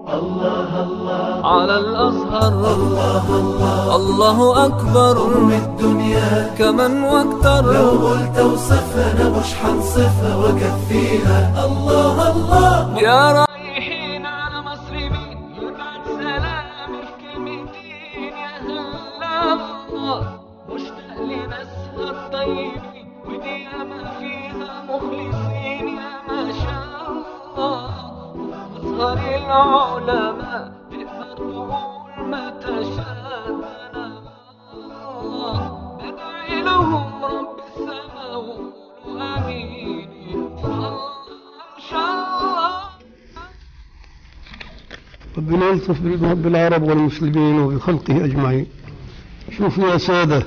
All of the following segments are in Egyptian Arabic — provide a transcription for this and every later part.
الله الله على الأزهر الله الله الله أكبر أم الدنيا كمن واكتر لو قلت وصفها أنا مش حنصفها وأكفيها الله الله يا رايحين على مصر مين يبعت سلامي في كلمتين يا هلا الله مشتاق لناسها الطيبين ودي ياما فيها مخلصين يا ما شاء الله أزهر العلماء تقدر تقول ما تشاء أنا الله بدعي لهم رب السماء وقولوا آمين إن شاء الله إن شاء الله ربنا يلطف بالعرب والمسلمين وبخلقه أجمعين شوفوا يا سادة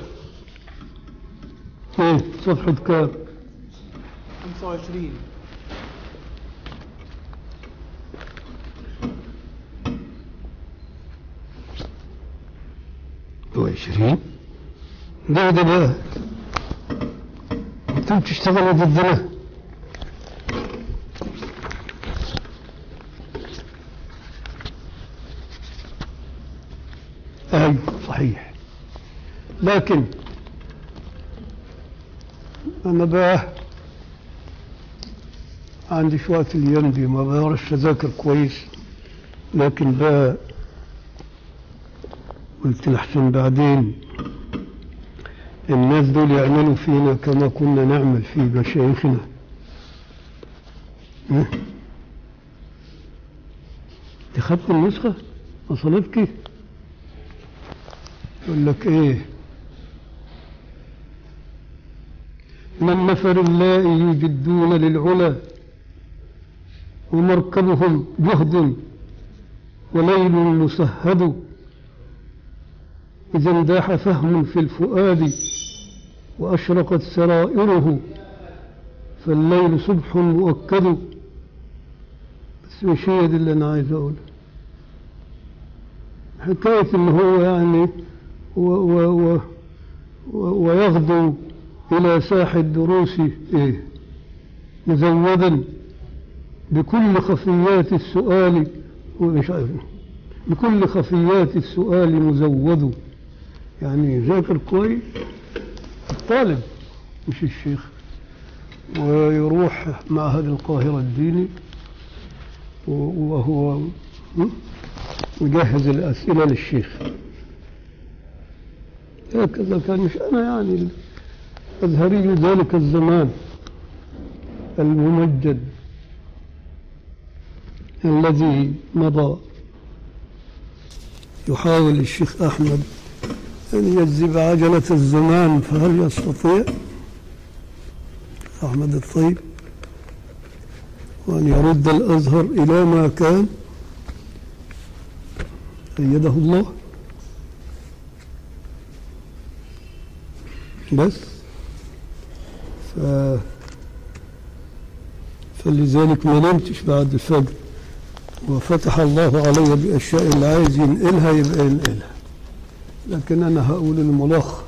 ايه صفحة كام 25 وعشرين ده ده بقى انتم تشتغلوا ضدنا اي صحيح لكن انا بقى عندي شوية اليوم دي ما بعرفش اذاكر كويس لكن بقى قلت لحسن بعدين الناس دول يعملوا فينا كما كنا نعمل في مشايخنا ها؟ انت خدت النسخة وصلتك يقول لك ايه من النفر اللائي يجدون للعلا ومركبهم جهد وليل مسهد إذا انداح فهم في الفؤاد وأشرقت سرائره فالليل صبح مؤكد بس مش هي دي اللي أنا عايز أقولها حكاية إن هو يعني و و و و ويغدو إلى ساح الدروس إيه مزودا بكل خفيات السؤال ومش عارف بكل خفيات السؤال مزود يعني ذاكر كويس الطالب مش الشيخ ويروح معهد القاهرة الديني و- وهو م? يجهز الأسئلة للشيخ هكذا كان مش أنا يعني الأزهري ذلك الزمان الممجد الذي مضى يحاول الشيخ أحمد أن يجذب عجلة الزمان فهل يستطيع أحمد الطيب وأن يرد الأزهر إلى ما كان أيده الله بس ف... فلذلك ما نمتش بعد الفجر وفتح الله علي بأشياء اللي عايز ينقلها يبقى ينقلها لكن أنا هقول الملخص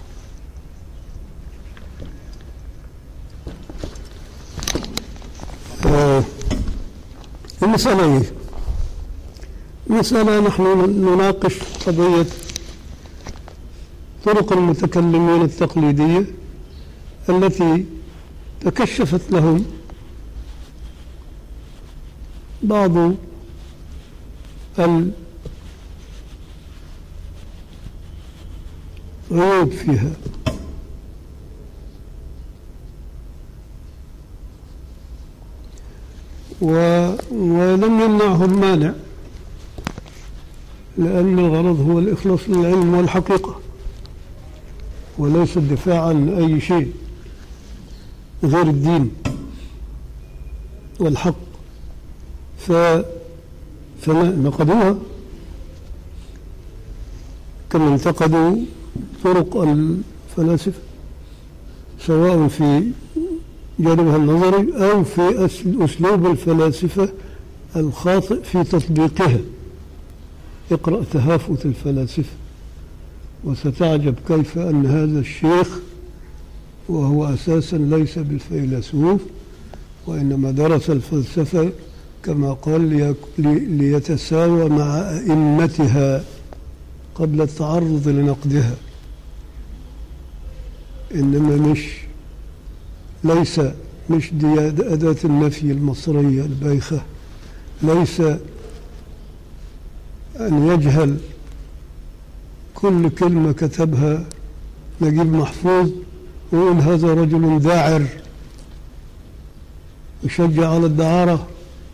آه، المسألة إيه؟ المسألة نحن نناقش قضية طرق المتكلمين التقليدية التي تكشفت لهم بعض العيوب فيها و... ولم يمنعهم مانع لأن الغرض هو الإخلاص للعلم والحقيقة وليس الدفاع عن أي شيء غير الدين والحق ف فنقدوها كما انتقدوا طرق الفلاسفة سواء في جانبها النظري أو في أس- أسلوب الفلاسفة الخاطئ في تطبيقها اقرأ تهافت الفلاسفة وستعجب كيف أن هذا الشيخ وهو أساسا ليس بالفيلسوف وإنما درس الفلسفة كما قال ليك- لي- ليتساوى مع أئمتها قبل التعرض لنقدها إنما مش ليس مش دي أداة النفي المصرية البايخة ليس أن يجهل كل كلمة كتبها نجيب محفوظ ويقول هذا رجل ذاعر يشجع على الدعارة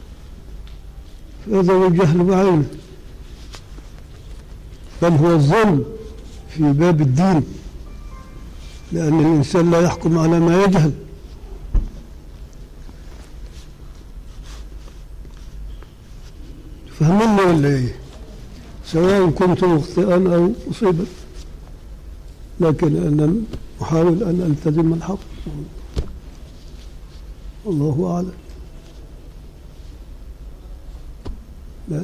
هذا هو الجهل بعينه بل هو الظلم في باب الدين لأن الإنسان لا يحكم على ما يجهل فهمنا ولا إيه سواء كنت مخطئا أو مصيبا لكن أنا أحاول أن ألتزم الحق الله أعلم بس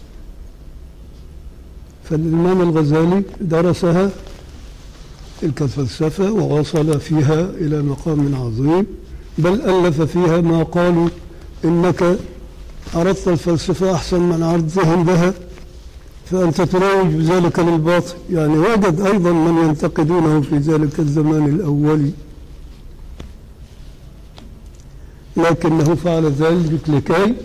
فالإمام الغزالي درسها تلك الفلسفة ووصل فيها إلى مقام عظيم بل ألف فيها ما قالوا إنك أردت الفلسفة أحسن من عرضهم لها فأنت تروج بذلك للباطل يعني وجد أيضا من ينتقدونه في ذلك الزمان الأولي لكنه فعل ذلك لكي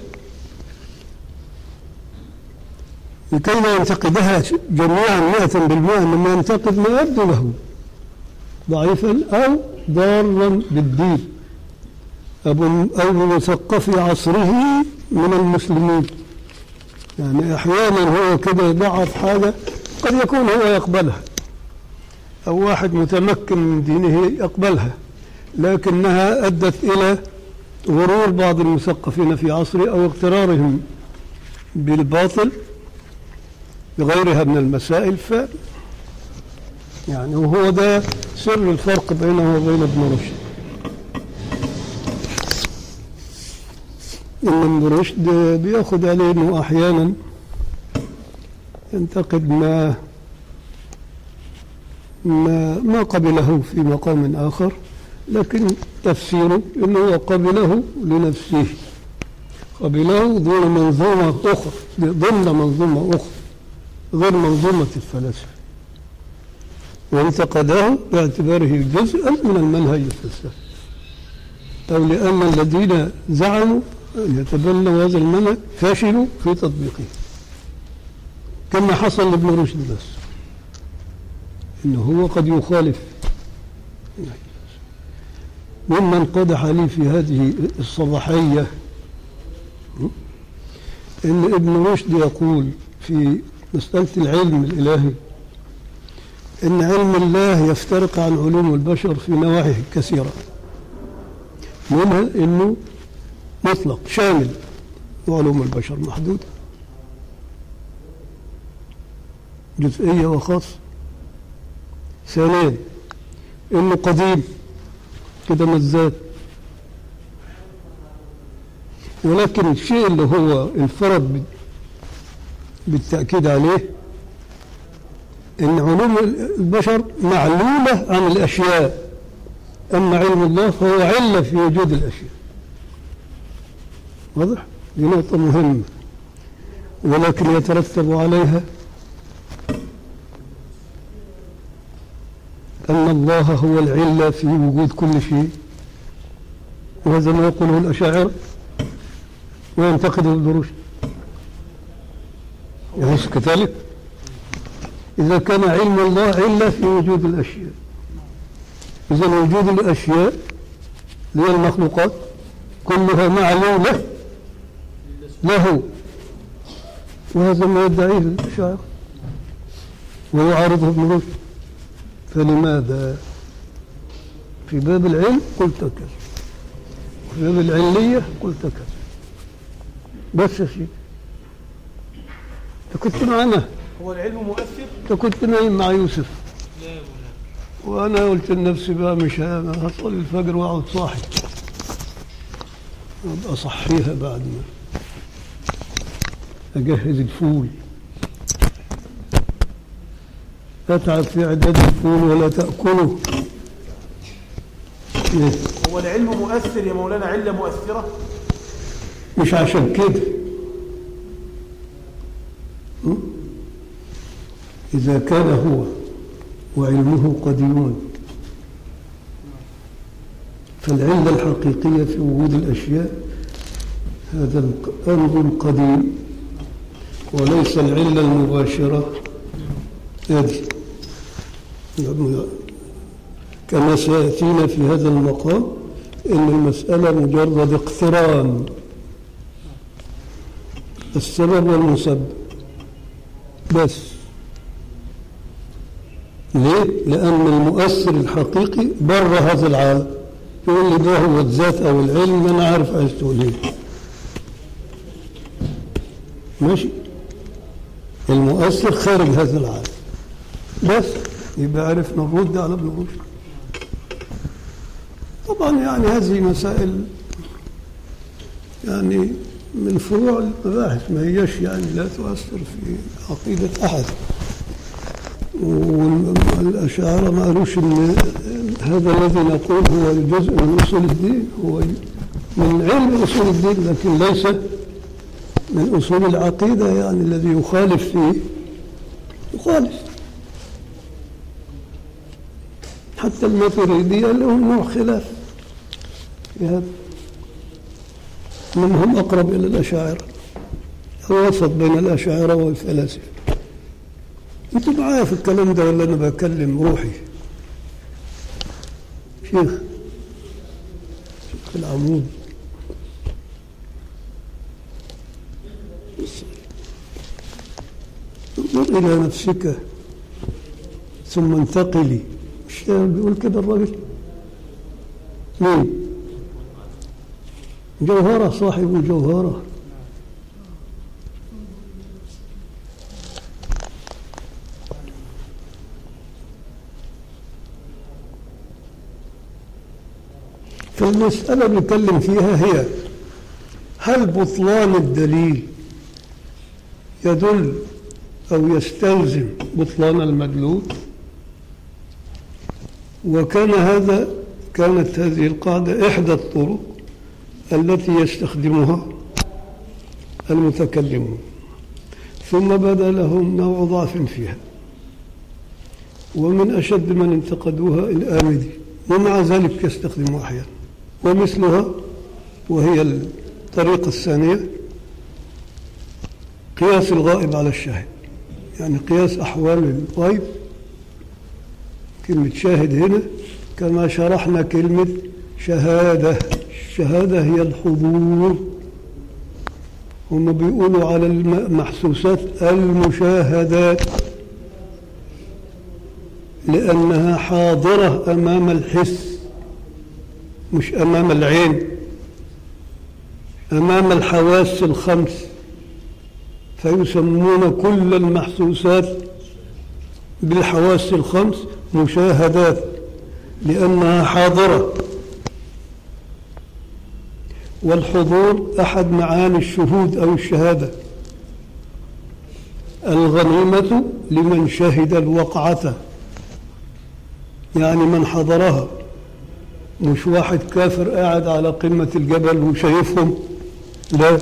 لكي لا ينتقدها جميعا مئة بالمئة إنما ينتقد ما يبدو له ضعيفا أو ضارا بالدين أو أو مثقفي عصره من المسلمين يعني أحيانا هو كده يضعف حاجة قد يكون هو يقبلها أو واحد متمكن من دينه يقبلها لكنها أدت إلى غرور بعض المثقفين في عصره أو اغترارهم بالباطل بغيرها من المسائل ف يعني وهو ده سر الفرق بينه وبين ابن رشد إن ابن رشد بياخد عليه إنه أحيانا ينتقد ما ما ما قبله في مقام آخر لكن تفسيره أنه قبله لنفسه قبله ضمن منظومة أخرى ضمن منظومة أخرى غير منظومة الفلاسفة وانتقده باعتباره جزءا من المنهج الفلسفي أو لأن الذين زعموا أن يتبنوا هذا المنهج فشلوا في تطبيقه كما حصل لابن رشد بس إنه هو قد يخالف ممن قدح لي في هذه الصباحية إن ابن رشد يقول في مسألة العلم الإلهي إن علم الله يفترق عن علوم البشر في نواحي كثيرة منها إنه مطلق شامل وعلوم البشر محدودة جزئية وخاصة ثانيا إنه قديم كده مزاد ولكن الشيء اللي هو انفرد بال- بالتأكيد عليه إن علوم البشر معلولة عن الأشياء أما علم الله فهو علة في وجود الأشياء واضح؟ دي نقطة مهمة ولكن يترتب عليها أن الله هو العلة في وجود كل شيء وهذا ما يقوله الأشاعرة وينتقده ابن رشد أليس كذلك؟ إذا كان علم الله علة في وجود الأشياء إذا وجود الأشياء اللي هي المخلوقات كلها معلولة له وهذا ما يدعيه الأشاعرة ويعارضه ابن رشد فلماذا في باب العلم قلت كذا وفي باب العلية قلت كذا بس يا سيدي انت كنت معنا هو العلم مؤثر انت كنت نايم مع يوسف وانا قلت لنفسي بقى مش ه- هصلي الفجر واقعد صاحي ابقى اصحيها بعد ما اجهز الفول اتعب في اعداد الفول ولا تاكله إيه؟ هو العلم مؤثر يا مولانا علة مؤثرة مش عشان كده م? إذا كان هو وعلمه قديم فالعلة الحقيقية في وجود الأشياء هذا الأمر القديم وليس العلة المباشرة هذه كما سيأتينا في هذا المقام إن المسألة مجرد اقتران السبب والمسبب بس ليه؟ لأن المؤثر الحقيقي بره هذا العالم يقول لي ده هو الذات أو العلم أنا عارف عايز تقول إيه ماشي المؤثر خارج هذا العالم بس يبقى عرفنا نرد على ابن رشد طبعا يعني هذه مسائل يعني من فروع المباحث ما هيش يعني لا تؤثر في عقيدة أحد والأشاعرة ما قالوش إن هذا الذي نقول هو جزء من أصول الدين هو من علم أصول الدين لكن ليس من أصول العقيدة يعني الذي يخالف فيه يخالف حتى الماتريدية لهم نوع خلاف في هذا منهم أقرب إلى الأشاعرة الوسط بين الأشاعرة والفلاسفة أنتوا معايا في الكلام ده ولا أنا بكلم روحي شيخ شيخ العمود انظر إلى نفسك ثم انتقلي مش بيقول كده الراجل مين جوهرة صاحب جوهرة فالمسألة اللي نتكلم فيها هي هل بطلان الدليل يدل أو يستلزم بطلان المدلول وكان هذا كانت هذه القاعدة إحدى الطرق التي يستخدمها المتكلمون ثم بدا لهم نوع ضعف فيها ومن أشد من انتقدوها الآمدي ومع ذلك يستخدموا أحيانا ومثلها وهي الطريقة الثانية قياس الغائب على الشاهد يعني قياس أحوال الغيب كلمة شاهد هنا كما شرحنا كلمة شهادة الشهادة هي الحضور هم بيقولوا على المحسوسات المشاهدات لأنها حاضرة أمام الحس مش أمام العين أمام الحواس الخمس فيسمون كل المحسوسات بالحواس الخمس مشاهدات لأنها حاضرة والحضور أحد معاني الشهود أو الشهادة الغنيمة لمن شهد الوقعة يعني من حضرها مش واحد كافر قاعد على قمة الجبل وشايفهم لا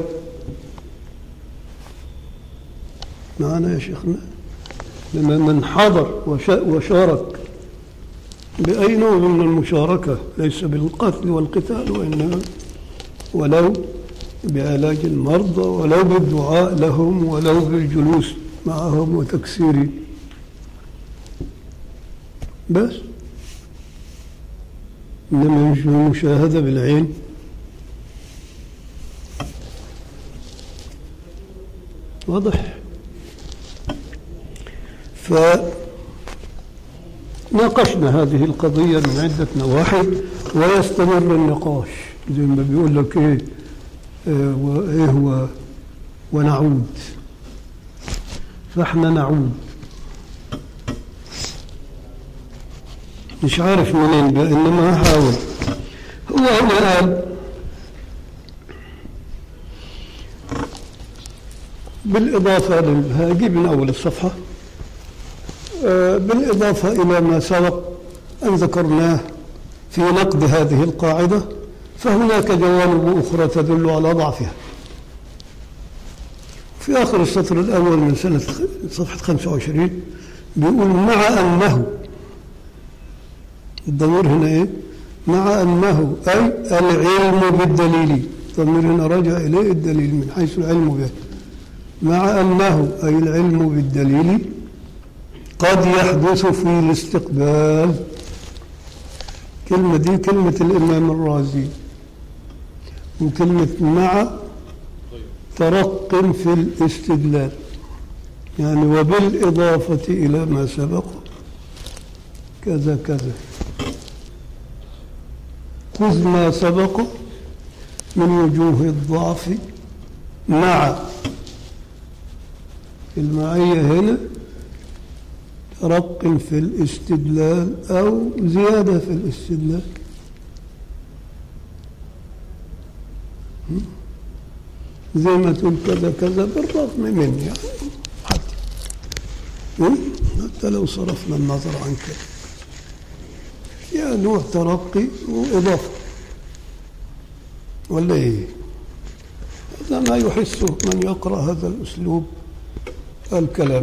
معنا يا شيخنا لما من حضر وشارك بأي نوع من المشاركة ليس بالقتل والقتال وإنما ولو بعلاج المرضى ولو بالدعاء لهم ولو بالجلوس معهم وتكسير بس إنما مش المشاهدة بالعين واضح فناقشنا هذه القضية من عدة نواحي ويستمر النقاش زي ما بيقول لك ايه آه وايه هو ونعود فاحنا نعود مش عارف منين بقى انما هحاول هو هنا قال بالإضافة هجيب من أول الصفحة بالإضافة إلى ما سبق أن ذكرناه في نقد هذه القاعدة فهناك جوانب أخرى تدل على ضعفها في آخر السطر الأول من سنة خ- صفحة 25 بيقول مع أنه الضمير هنا إيه؟ مع أنه أي العلم بالدليل الضمير هنا رجع إليه الدليل من حيث العلم به مع أنه أي العلم بالدليل قد يحدث في الاستقبال كلمة دي كلمة الإمام الرازي وكلمة مع ترق في الاستدلال يعني وبالإضافة إلى ما سبق كذا كذا خذ ما سبق من وجوه الضعف مع المعية هنا رق في الاستدلال أو زيادة في الاستدلال زي ما تقول كذا كذا بالرغم من يعني حتى هم؟ حتى لو صرفنا النظر عن كذا يا نوع ترقي وإضافة ولا إيه؟ هذا ما يحسه من يقرأ هذا الأسلوب الكلام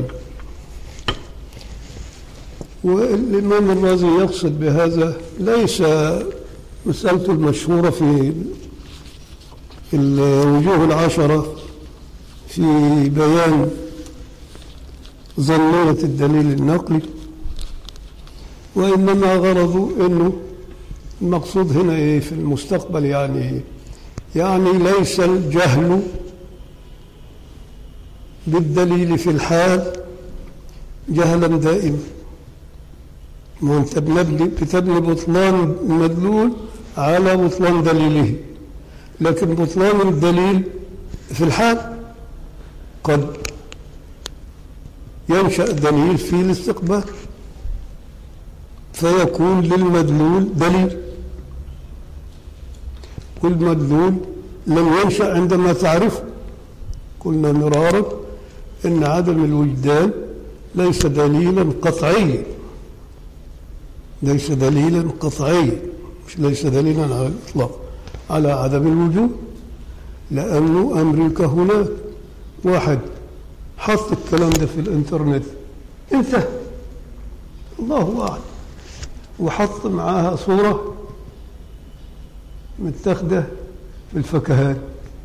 والإمام الرازي يقصد بهذا ليس مسألته المشهورة في الوجوه العشرة في بيان ظنونة الدليل النقلي وإنما غرضه أنه المقصود هنا إيه في المستقبل يعني إيه؟ يعني ليس الجهل بالدليل في الحال جهلا دائما ما انت بنبني بتبني بطلان المدلول على بطلان دليله لكن بطلان الدليل في الحال قد ينشأ دليل في الاستقبال فيكون للمدلول دليل والمدلول لم ينشأ عندما تعرفه قلنا مرارا ان عدم الوجدان ليس دليلا قطعيا ليس دليلا قطعيا مش ليس دليلا على الاطلاق على عدم الوجود لانه امريكا هناك واحد حط الكلام ده في الانترنت انتهى الله اعلم وحط معاها صوره متاخده في الفكهات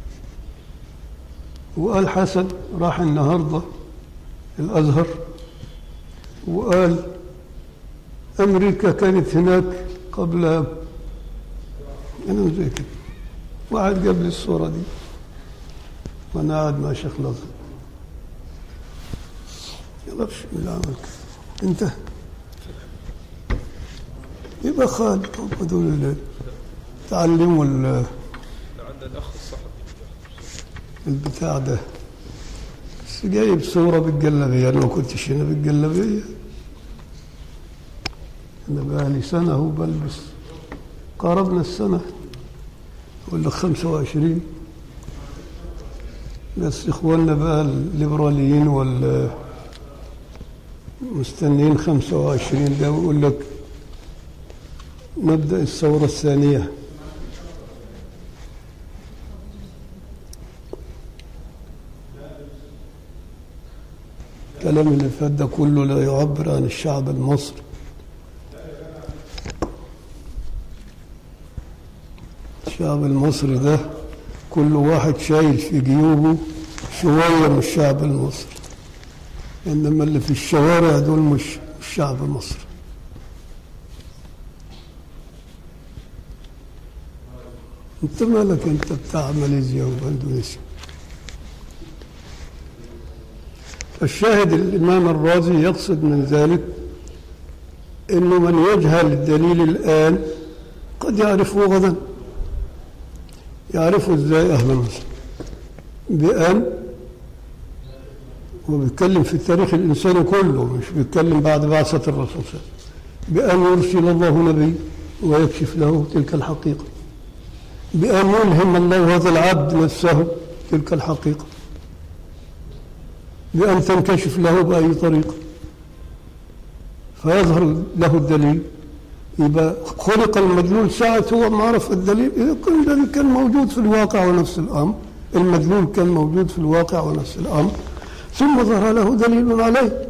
وقال حسن راح النهارده الازهر وقال امريكا كانت هناك قبل انا زي كده واحد جاب لي الصوره دي وانا قاعد مع شيخ الازهر يلا بسم الله عمل كده انت يبقى خالد هم دول اللي تعلموا ال- عند الاخ الصحفي البتاع ده بس جايب صورة بالجلابية أنا ما كنتش هنا بالجلابية أنا بقى لي سنة هو بلبس قاربنا السنة ولا خمسة وعشرين بس إخواننا بقى الليبراليين وال مستنيين خمسة وعشرين ده ويقول لك نبدأ الثورة الثانية الكلام اللي فات ده كله لا يعبر عن الشعب المصري الشعب المصري ده كل واحد شايل في جيوبه شوية من الشعب المصري إنما اللي في الشوارع دول مش مش شعب مصر انت مالك انت بتاع ماليزيا واندونيسيا الشاهد الإمام الرازي يقصد من ذلك أنه من يجهل الدليل الآن قد يعرفه غدا يعرفه إزاي أهل مصر بأن وبيتكلم في التاريخ الإنساني كله مش بيتكلم بعد بعثة الرسول صلى الله عليه وسلم بأن يرسل الله نبي ويكشف له تلك الحقيقة بأن يلهم الله هذا العبد نفسه تلك الحقيقة بأن تنكشف له بأي طريقة فيظهر له الدليل يبقى خلق المدلول ساعة هو ما عرف الدليل إذا كان الذي كان موجود في الواقع ونفس الأمر المدلول كان موجود في الواقع ونفس الأمر ثم ظهر له دليل عليه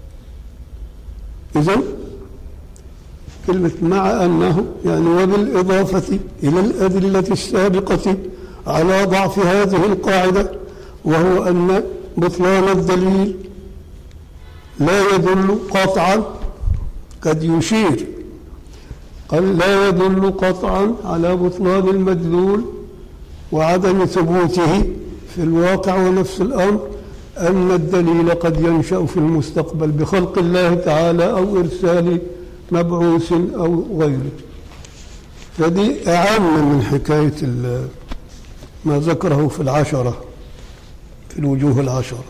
إذا كلمة مع أنه يعني وبالإضافة إلى الأدلة السابقة على ضعف هذه القاعدة وهو أن بطلان الدليل لا يدل قطعا قد يشير قال لا يدل قطعا على بطلان المدلول وعدم ثبوته في الواقع ونفس الأمر أن الدليل قد ينشأ في المستقبل بخلق الله تعالى أو إرسال مبعوث أو غيره فدي أعم من حكاية ال- ما ذكره في العشرة في الوجوه العشرة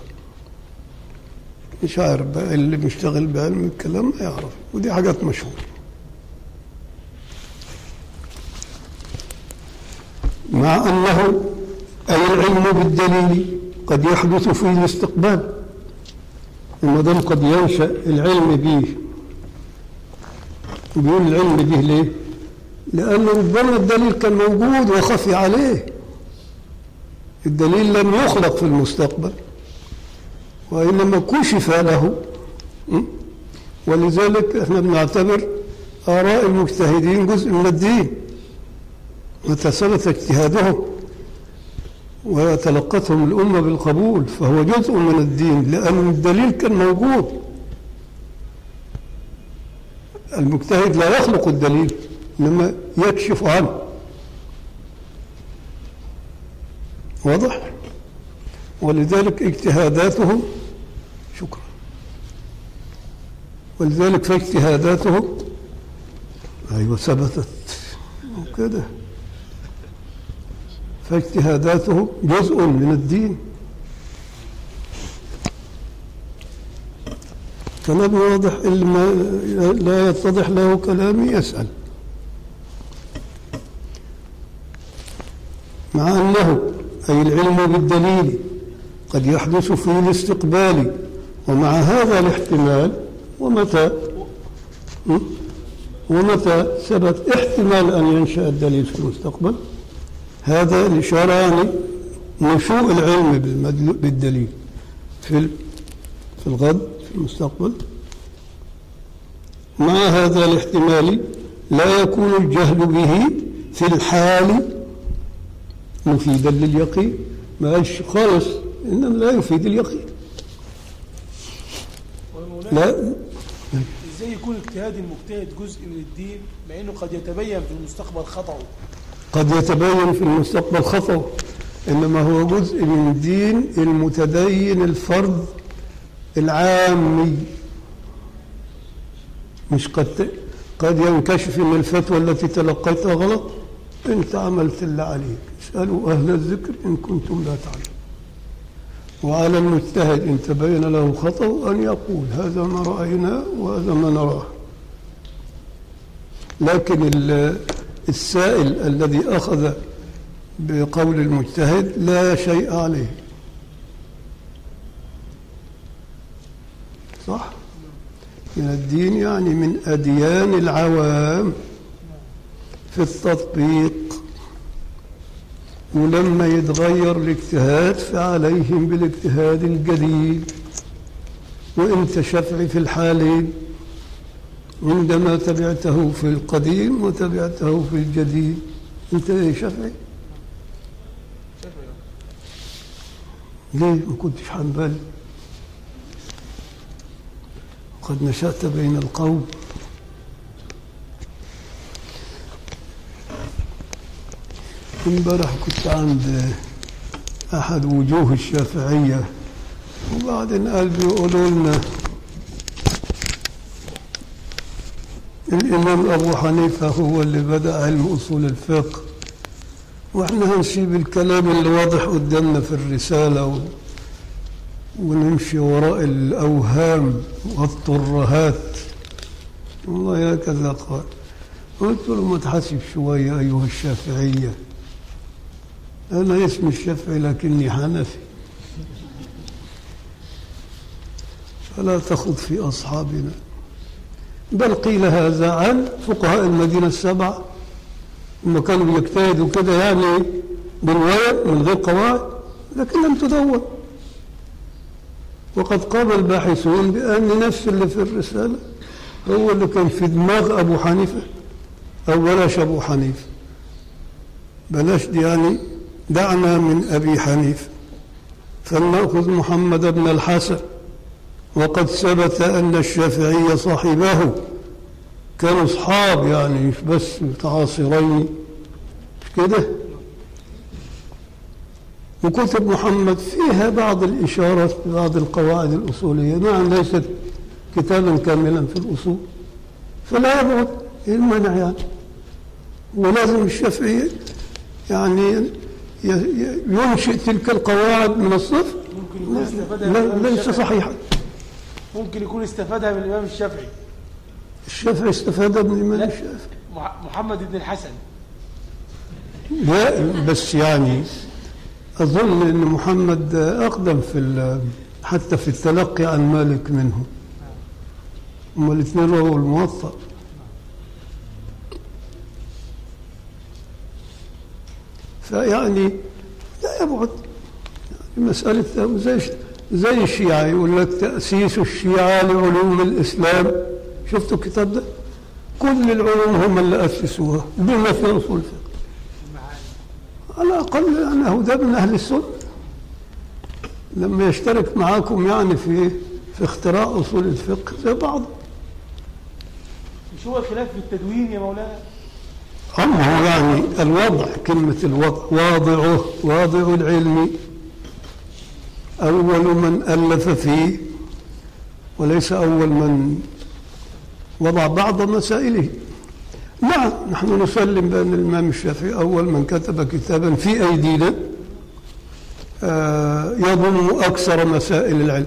مش عارف بقى اللي مشتغل بعلم الكلام ما يعرف ودي حاجات مشهورة مع أنه أي العلم بالدليل قد يحدث في الاستقبال ما دام قد ينشأ العلم به بيقول العلم به ليه؟ لأن ربما الدليل كان موجود وخفي عليه الدليل لم يخلق في المستقبل وإنما كشف له م? ولذلك احنا بنعتبر آراء المجتهدين جزء من الدين متى ثبت اجتهادهم وتلقتهم الأمة بالقبول فهو جزء من الدين لأن الدليل كان موجود المجتهد لا يخلق الدليل إنما يكشف عنه واضح ولذلك اجتهاداتهم شكرا ولذلك فاجتهاداتهم أيوة ثبتت وكده فاجتهاداته جزء من الدين كلام واضح اللي ما لا يتضح له كلامي يسأل مع أنه أي العلم بالدليل قد يحدث في الاستقبال ومع هذا الاحتمال ومتى م? ومتى ثبت احتمال أن ينشأ الدليل في المستقبل هذا الإشارة يعني نشوء العلم بالمدل- بالدليل في ال- في الغد في المستقبل مع هذا الاحتمال لا يكون الجهل به في الحال مفيدا لليقين ما قالش خالص إنما لا يفيد اليقين ومولانا لا ازاي يكون اجتهاد المجتهد جزء من الدين مع انه قد يتبين في المستقبل خطأه قد يتبين في المستقبل خطأ إنما هو جزء من الدين المتدين الفرد العامي مش قد قد ينكشف ان الفتوى التي تلقيتها غلط انت عملت اللي عليك اسالوا اهل الذكر ان كنتم لا تعلمون وعلى المجتهد ان تبين له خطا ان يقول هذا ما رايناه وهذا ما نراه لكن ال- السائل الذي اخذ بقول المجتهد لا شيء عليه صح من الدين يعني من أديان العوام في التطبيق ولما يتغير الاجتهاد فعليهم بالاجتهاد الجديد وانت شافعي في الحالين عندما تبعته في القديم وتبعته في الجديد انت ايه شافعي ليه ما كنتش حنبلي قد نشأت بين القوم امبارح كنت عند أحد وجوه الشافعية وبعدين قال بيقولوا لنا الإمام أبو حنيفة هو اللي بدأ علم أصول الفقه وإحنا هنسيب الكلام اللي واضح قدامنا في الرسالة و... ونمشي وراء الأوهام والطرهات والله هكذا قال قلت له ما تحسب شوية أيها الشافعية أنا اسمي الشافعي لكني حنفي فلا تخض في أصحابنا بل قيل هذا عن فقهاء المدينة السبعة هم كانوا بيجتهدوا كده يعني بالورق من غير قواعد لكن لم تدون وقد قام الباحثون بأن نفس اللي في الرسالة هو اللي كان في دماغ أبو حنيفة أو بلاش أبو حنيفة بلاش دي يعني دعنا من أبي حنيفة فلنأخذ محمد بن الحسن وقد ثبت أن الشافعي صاحبه كانوا أصحاب يعني مش بس متعاصرين مش كده وكتب محمد فيها بعض الإشارات بعض القواعد الأصولية نعم ليست كتابا كاملا في الأصول فلا يبعد إيه المنع يعني ولازم الشافعي يعني ي- ي- ينشئ تلك القواعد من الصفر ممكن يكون استفادها من لا الإمام ليس الشافعي. صحيحا ممكن يكون استفادها من الإمام الشافعي الشافعي استفاد من الإمام لا. الشافعي مح- محمد بن الحسن لا بس يعني أظن أن محمد أقدم في ال- حتى في التلقي عن مالك منه هما الاثنين رووا الموطأ فيعني لا يبعد يعني مسألة زي زي الشيعة يقول لك تأسيس الشيعة لعلوم الإسلام شفتوا الكتاب ده؟ كل العلوم هم اللي أسسوها بما في أصول الفقه على الأقل أنه ده من أهل السنة لما يشترك معاكم يعني في في اختراع أصول الفقه زي بعض مش هو الخلاف في التدوين يا مولانا أما هو يعني الوضع كلمة الوضع واضعه واضع العلم أول من ألف فيه وليس أول من وضع بعض مسائله نعم نحن نسلم بأن الإمام الشافعي أول من كتب كتابا في أيدينا آه، يضم أكثر مسائل العلم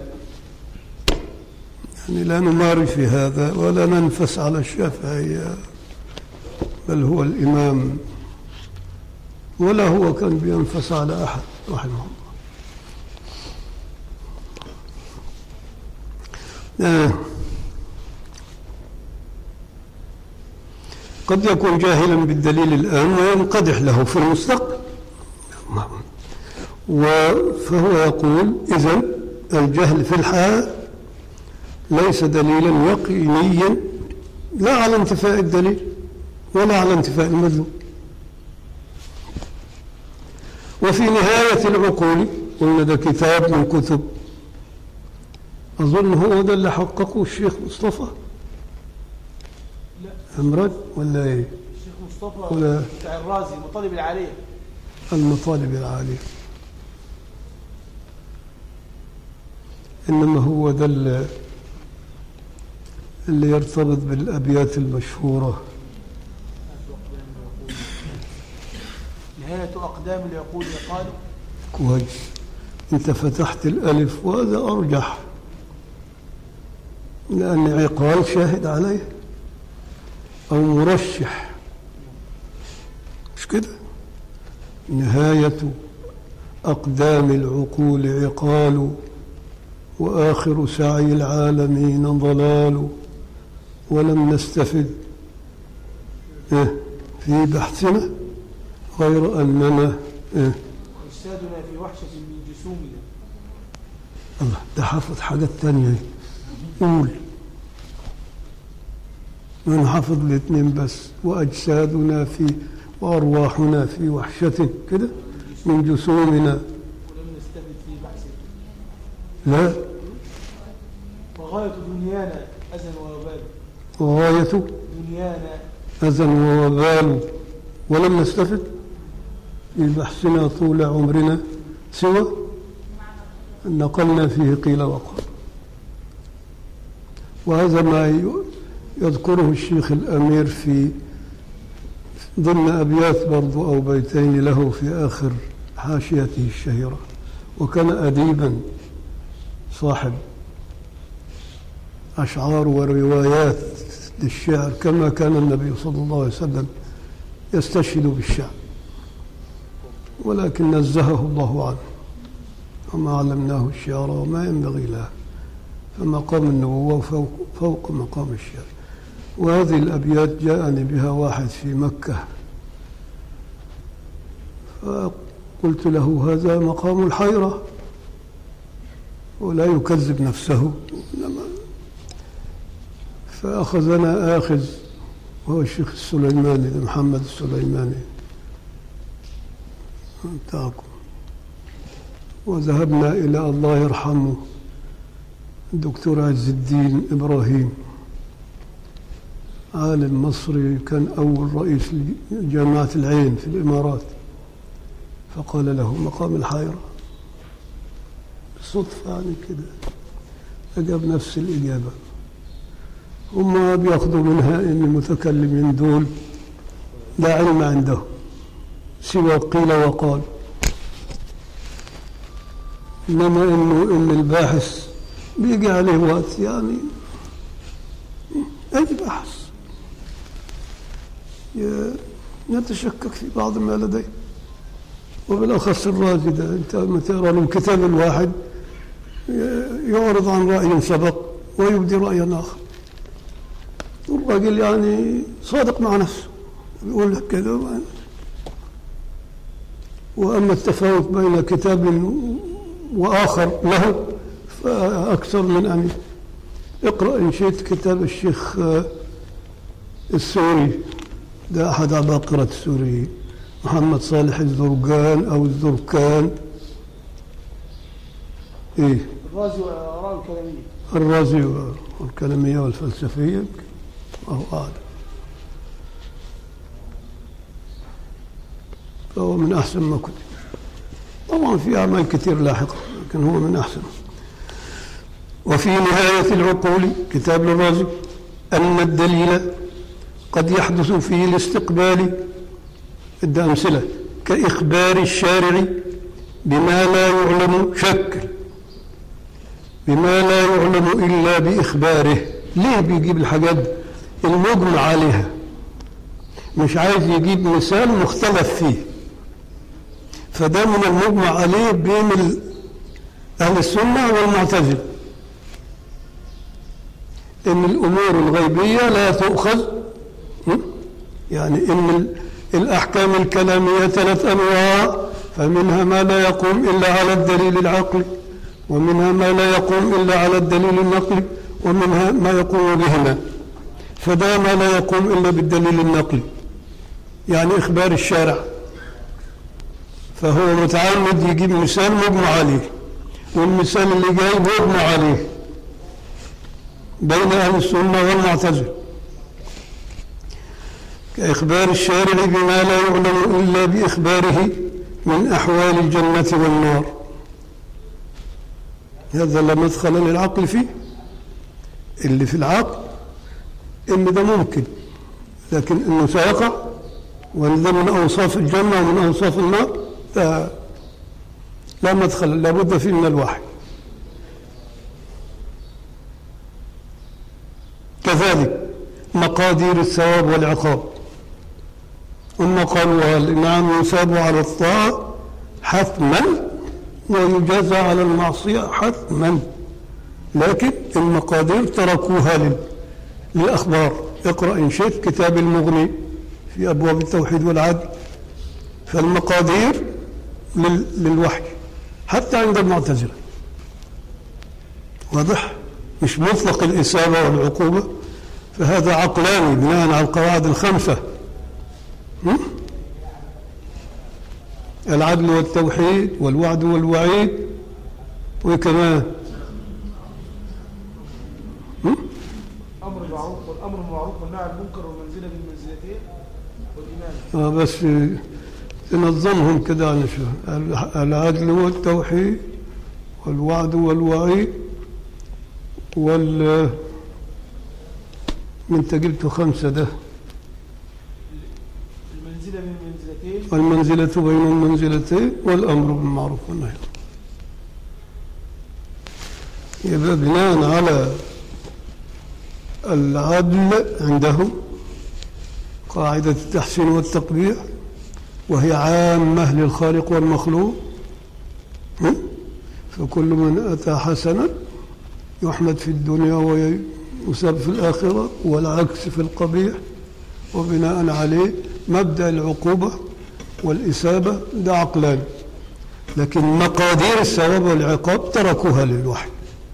يعني لا نماري في هذا ولا ننفس على الشافعي بل هو الإمام ولا هو كان بينفس على أحد رحمه الله آه. قد يكون جاهلا بالدليل الآن وينقدح له في المستقبل و- فهو يقول إذا الجهل في الحال ليس دليلا يقينيا لا على انتفاء الدليل ولا على انتفاء المدلول وفي نهاية العقول قلنا ده كتاب من كتب أظن هو ده اللي حققه الشيخ مصطفى لا. عمران ولا إيه الشيخ مصطفى ولا- بتاع الرازي المطالب العالية المطالب العالية إنما هو ده اللي, اللي يرتبط بالأبيات المشهورة نهاية أقدام العقول قالوا كويس أنت فتحت الألف وهذا أرجح لأن عقال شاهد عليه أو مرشح مش كده نهاية أقدام العقول عقال وآخر سعي العالمين ضلال ولم نستفد إيه في بحثنا غير أننا إيه أجسادنا في وحشة من جسومنا الله ده حافظ حاجات تانية قول من حافظ الاثنين بس وأجسادنا في وأرواحنا في وحشة كده من جسومنا ولم نستفد في بحثنا لا وغاية دنيانا أذى ووبال وغاية دنيانا أذى ووبال ولم نستفد في بحثنا طول عمرنا سوى أن نقلنا فيه قيل وقال وهذا ما ي- يذكره الشيخ الأمير في ضمن أبيات برضو أو بيتين له في آخر حاشيته الشهيرة وكان أديبا صاحب أشعار وروايات للشعر كما كان النبي صلى الله عليه وسلم يستشهد بالشعر ولكن نزهه الله عنه وما علمناه الشعر وما ينبغي له فمقام النبوة فوق, فوق مقام الشعر وهذه الأبيات جاءني بها واحد في مكة قلت له هذا مقام الحيرة ولا يكذب نفسه إنما فأخذنا آخذ وهو الشيخ السليماني ده محمد السليماني بتاعكم وذهبنا إلى الله يرحمه الدكتور عز الدين إبراهيم عالم مصري كان أول رئيس لجامعة العين في الإمارات فقال له مقام الحيرة صدفة يعني كده أجاب نفس الإجابة هم بياخذوا منها ان المتكلمين دول لا علم عندهم سوى قيل وقال انما انه ان الباحث بيجي عليه وقت يعني اي بحث ي- يتشكك في بعض ما لديه وبالاخص الرازي ده انت لما تقرا له الكتاب الواحد ي- يعرض عن راي سبق ويبدي رايا اخر والراجل يعني صادق مع نفسه يقول لك كذا و- وأما التفاوت بين كتاب وآخر له فأكثر من أن اقرأ إن شئت كتاب الشيخ آه، السوري ده أحد عباقرة السوريين محمد صالح الزرقان أو الزركان إيه الرازي وآراء الكلامية الرازي والكلامية والفلسفية الله أعلم فهو من أحسن ما كتب طبعا في أعمال كثير لاحقة لكن هو من أحسن وفي نهاية العقول كتاب للرازي أن الدليل قد يحدث فيه الاستقبال ادى أمثلة كإخبار الشارع بما لا يعلم شك بما لا يعلم إلا بإخباره ليه بيجيب الحاجات دي؟ المجمع عليها مش عايز يجيب مثال مختلف فيه فده من المجمع عليه بين ال- أهل السنة والمعتزلة إن الأمور الغيبية لا تؤخذ م? يعني إن ال- الأحكام الكلامية ثلاث أنواع فمنها ما لا يقوم إلا على الدليل العقلي ومنها ما لا يقوم إلا على الدليل النقلي ومنها ما يقوم بهما فده ما لا يقوم إلا بالدليل النقلي يعني إخبار الشارع فهو متعمد يجيب مثال مجمع عليه والمثال اللي جاي مجمع عليه بين أهل السنة والمعتزلة كإخبار الشارع بما لا يعلم إلا بإخباره من أحوال الجنة والنار هذا لا مدخل للعقل فيه اللي في العقل ان ده ممكن لكن انه سيقع وان ده من اوصاف الجنه ومن اوصاف النار ده لا مدخل لابد فيه من الوحي كذلك مقادير الثواب والعقاب هم قالوا هل نعم يثاب على الطاعه حتما ويجازى على المعصيه حتما لكن المقادير تركوها لل- للأخبار اقرأ إن شئت كتاب المغني في أبواب التوحيد والعدل فالمقادير لل- للوحي حتى عند المعتزلة واضح مش مطلق الإصابة والعقوبة فهذا عقلاني بناء على القواعد الخمسة هم؟ العدل والتوحيد والوعد والوعيد وكمان أمر المعروف والأمر بالمعروف والنهي عن المنكر والمنزلة بالمنزلتين والإيمان آه بس تنظمهم كده نشوف العدل والتوحيد والوعد والوعيد وال من تجلت خمسة ده المنزلة بالمنزلتين المنزلة بين المنزلتين والأمر بالمعروف والنهي يبقى بناء على العدل عندهم قاعدة التحسين والتقبيح وهي عامة للخالق والمخلوق م? فكل من أتى حسنا يحمد في الدنيا ويساب في الآخرة والعكس في القبيح وبناء عليه مبدأ العقوبة والإسابة ده عقلان لكن مقادير الثواب والعقاب تركوها للوحي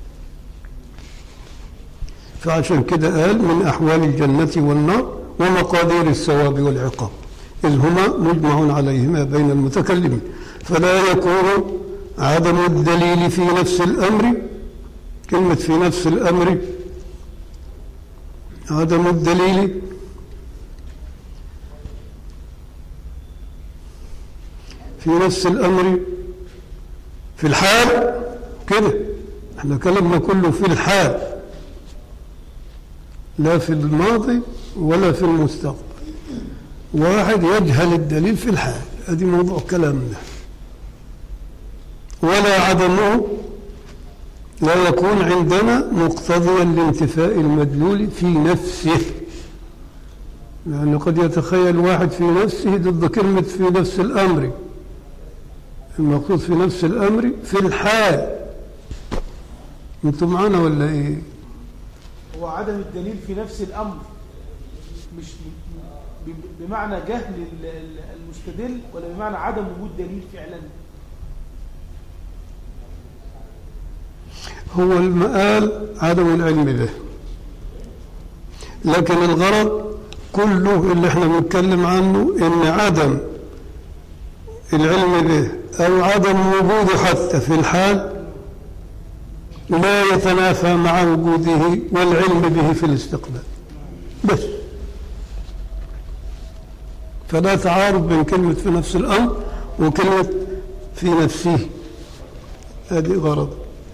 فعشان كده قال من أحوال الجنة والنار ومقادير الثواب والعقاب إذ هما مجمع عليهما بين المتكلمين فلا يكون عدم الدليل في نفس الأمر كلمة في نفس الأمر عدم الدليل في نفس الأمر في الحال كده احنا كلامنا كله في الحال لا في الماضي ولا في المستقبل واحد يجهل الدليل في الحال هذه موضوع كلامنا ولا عدمه لا يكون عندنا مقتضيا لانتفاء المدلول في نفسه لأنه قد يتخيل واحد في نفسه ضد كلمة في نفس الأمر المقصود في نفس الأمر في الحال أنتم معنا ولا إيه؟ هو عدم الدليل في نفس الأمر مش ب- ب- بمعنى جهل ال- ال- المستدل ولا بمعنى عدم وجود دليل فعلا هو المآل عدم العلم به لكن الغرض كله اللي احنا بنتكلم عنه ان عدم العلم به او عدم وجوده حتى في الحال لا يتنافى مع وجوده والعلم به في الاستقبال بس فلا تعارض بين كلمة في نفس الأمر وكلمة في نفسه هذه غرض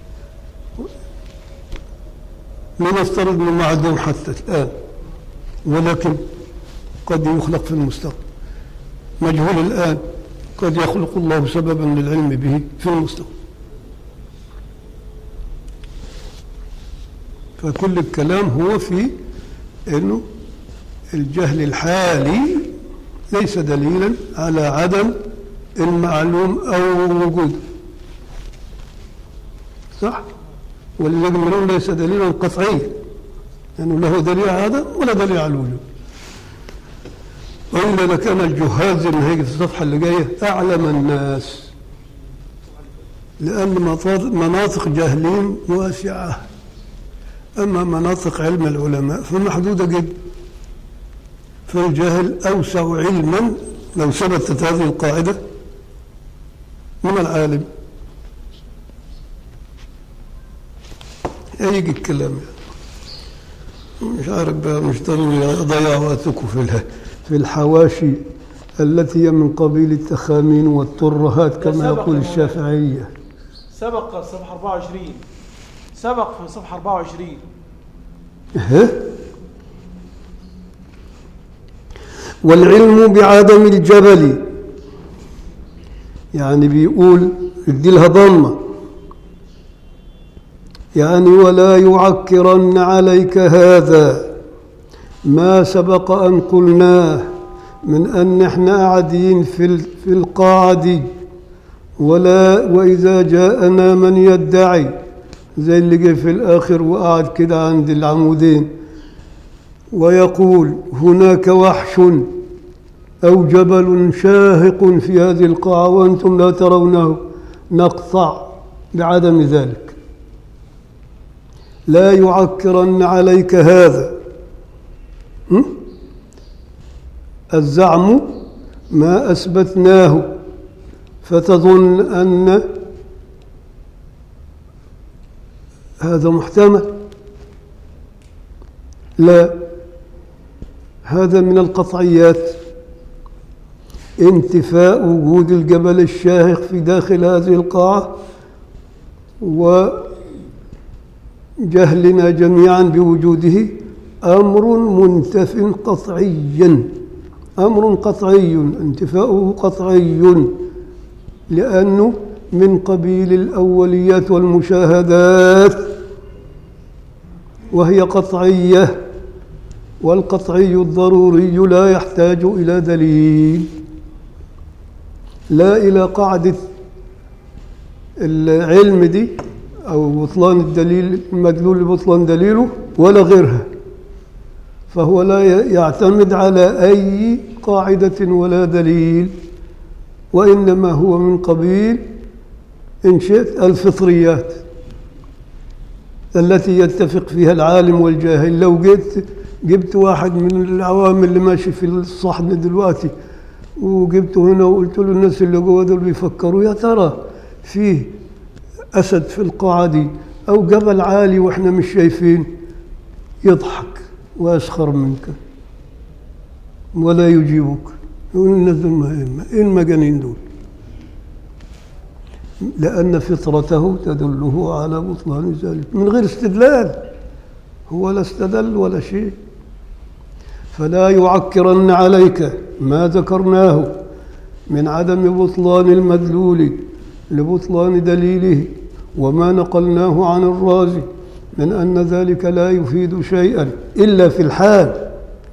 لنفترض انه معدوم حتى الآن ولكن قد يخلق في المستقبل مجهول الآن قد يخلق الله سببا للعلم به في المستقبل فكل الكلام هو في انه الجهل الحالي ليس دليلا على عدم المعلوم او وجوده صح ولذلك بنقول ليس دليلا قطعيا لانه له دليل على عدم ولا دليل على الوجود والا لكان الجهال زي ما هيجي في الصفحه اللي جايه اعلم الناس لان مطاط- مناطق جهلهم واسعه اما مناطق علم العلماء فمحدوده جدا فالجهل اوسع علما لو ثبتت هذه القاعده من العالم هيجي الكلام يعني. مش عارف بقى مش ضروري اضيع وقتكم في اله- في الحواشي التي هي من قبيل التخامين والترهات كما سبق يقول يا مولانا. الشافعيه سبق صفحة 24 سبق في صفحة 24 ها؟ والعلم بعدم الجبل يعني بيقول ادي لها ضمه يعني ولا يعكرن عليك هذا ما سبق ان قلناه من ان احنا قاعدين في ال- في القاعه دي ولا واذا جاءنا من يدعي زي اللي جه في الآخر وقعد كده عند العمودين ويقول هناك وحش أو جبل شاهق في هذه القاعة وأنتم لا ترونه نقطع بعدم ذلك لا يعكرن عليك هذا م? الزعم ما أثبتناه فتظن أن هذا محتمل لا هذا من القطعيات انتفاء وجود الجبل الشاهق في داخل هذه القاعة وجهلنا جميعا بوجوده أمر منتف قطعيا أمر قطعي انتفاؤه قطعي لأنه من قبيل الأوليات والمشاهدات وهي قطعية والقطعي الضروري لا يحتاج إلى دليل لا إلى قاعدة العلم دي أو بطلان الدليل المدلول بطلان دليله ولا غيرها فهو لا يعتمد على أي قاعدة ولا دليل وإنما هو من قبيل إن شئت الفطريات التي يتفق فيها العالم والجاهل لو جبت جبت واحد من العوام اللي ماشي في الصحن دلوقتي وجبته هنا وقلت له الناس اللي جوه دول بيفكروا يا ترى فيه أسد في القاعة دي أو جبل عالي وإحنا مش شايفين يضحك ويسخر منك ولا يجيبك يقول الناس دول ما- إيه المجانين دول لأن فطرته تدله على بطلان ذلك من غير استدلال هو لا استدل ولا شيء فلا يعكرن عليك ما ذكرناه من عدم بطلان المدلول لبطلان دليله وما نقلناه عن الرازي من أن ذلك لا يفيد شيئا إلا في الحال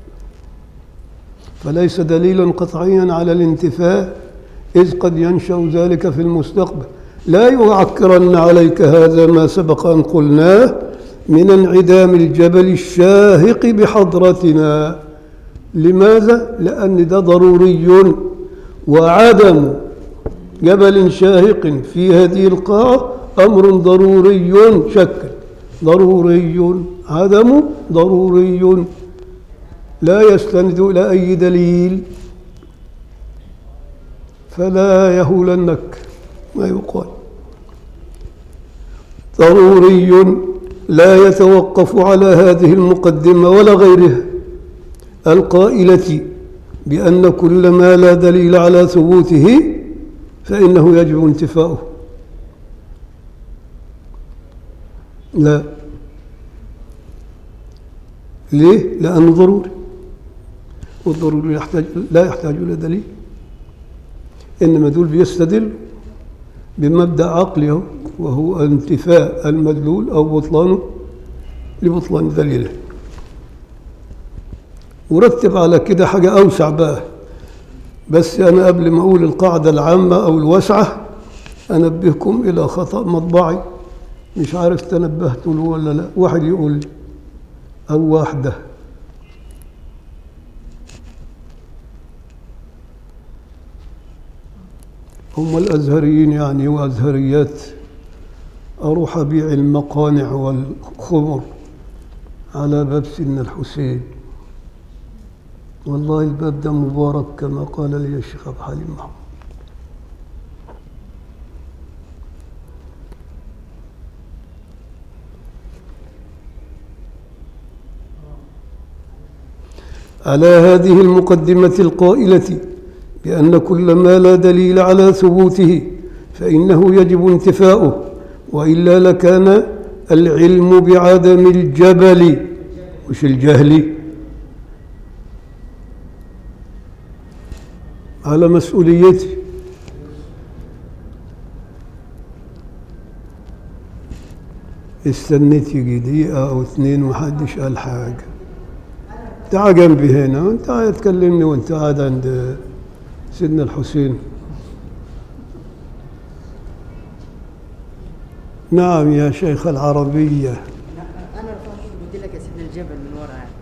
فليس دليلا قطعيا على الانتفاء إذ قد ينشأ ذلك في المستقبل لا يعكرن عليك هذا ما سبق أن قلناه من انعدام الجبل الشاهق بحضرتنا لماذا؟ لأن ده ضروري وعدم جبل شاهق في هذه القاعة أمر ضروري شك ضروري عدم ضروري لا يستند إلى أي دليل فلا يهولنك ما يقال ضروري لا يتوقف على هذه المقدمة ولا غيرها القائلة بأن كل ما لا دليل على ثبوته فإنه يجب انتفاؤه لا ليه؟ لأنه ضروري والضروري يحتاج لا يحتاج إلى دليل إنما دول بيستدل بمبدأ عقلي أهو، وهو انتفاء المدلول أو بطلانه لبطلان دليله ورتب على كده حاجة أوسع بقى بس أنا قبل ما أقول القاعدة العامة أو الواسعة أنبهكم إلى خطأ مطبعي مش عارف تنبهتوا له ولا لا واحد يقول لي أو واحدة هم الأزهريين يعني وأزهريات أروح أبيع المقانع والخمر على باب سن الحسين والله الباب ده مبارك كما قال لي الشيخ أبو حليم محمود على هذه المقدمة القائلة بأن كل ما لا دليل على ثبوته فإنه يجب انتفاؤه وإلا لكان العلم بعدم الجبل وش الجهل على مسؤوليتي استنيت يجي دقيقة أو اثنين ومحدش قال حاجة تعال جنبي هنا وانت قاعد تكلمني وانت قاعد عند سيدنا الحسين نعم يا شيخ العربية انا رفعت قلت لك يا سيدنا الجبل من ورا يعني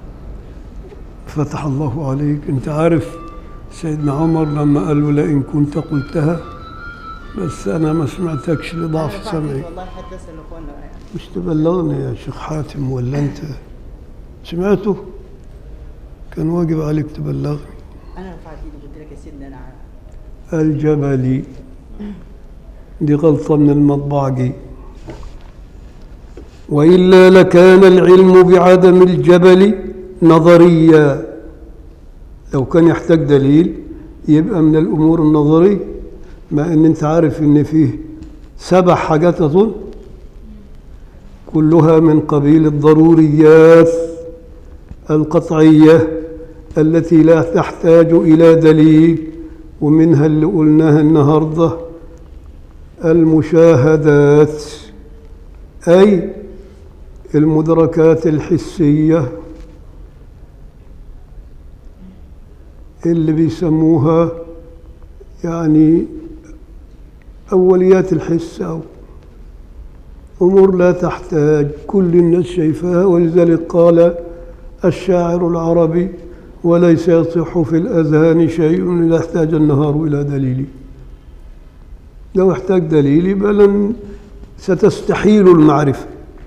فتح الله عليك انت عارف سيدنا عمر لما قال له لئن كنت قلتها بس انا ما سمعتكش أنا لضعف رفعت سمعي والله حتى اسال اخواننا يعني مش تبلغني يا شيخ حاتم ولا انت سمعته كان واجب عليك تبلغني انا رفعت ايدي قلت لك يا سيدنا انا الجبلي دي غلطة من المطبعجي وإلا لكان العلم بعدم الجبل نظريا لو كان يحتاج دليل يبقى من الأمور النظرية ما إن أنت عارف إن فيه سبع حاجات أظن كلها من قبيل الضروريات القطعية التي لا تحتاج إلى دليل ومنها اللي قلناها النهارده المشاهدات أي المدركات الحسية اللي بيسموها يعني أوليات الحس أو أمور لا تحتاج كل الناس شايفاها ولذلك قال الشاعر العربي وليس يصح في الأذهان شيء إلا احتاج النهار إلى دليل لو احتاج دليل يبقى لن ستستحيل المعرفة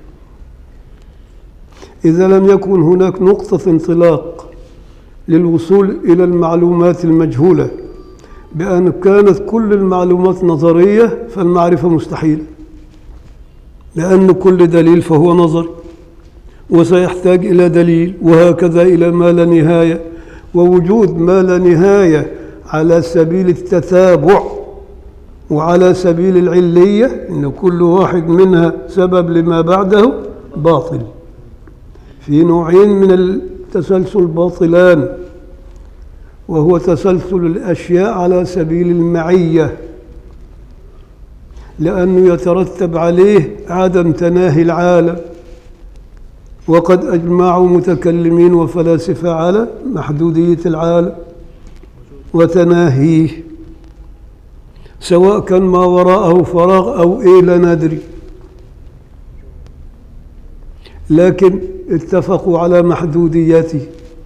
إذا لم يكن هناك نقطة انطلاق للوصول إلى المعلومات المجهولة بأن كانت كل المعلومات نظرية فالمعرفة مستحيلة لأن كل دليل فهو نظر وسيحتاج إلى دليل وهكذا إلى ما لا نهاية ووجود ما لا نهاية على سبيل التتابع وعلى سبيل العلية إن كل واحد منها سبب لما بعده باطل في نوعين من التسلسل باطلان وهو تسلسل الأشياء على سبيل المعية لأنه يترتب عليه عدم تناهي العالم وقد أجمعوا متكلمين وفلاسفة على محدودية العالم وتناهيه سواء كان ما وراءه فراغ أو إيه لا ندري لكن اتفقوا على محدوديته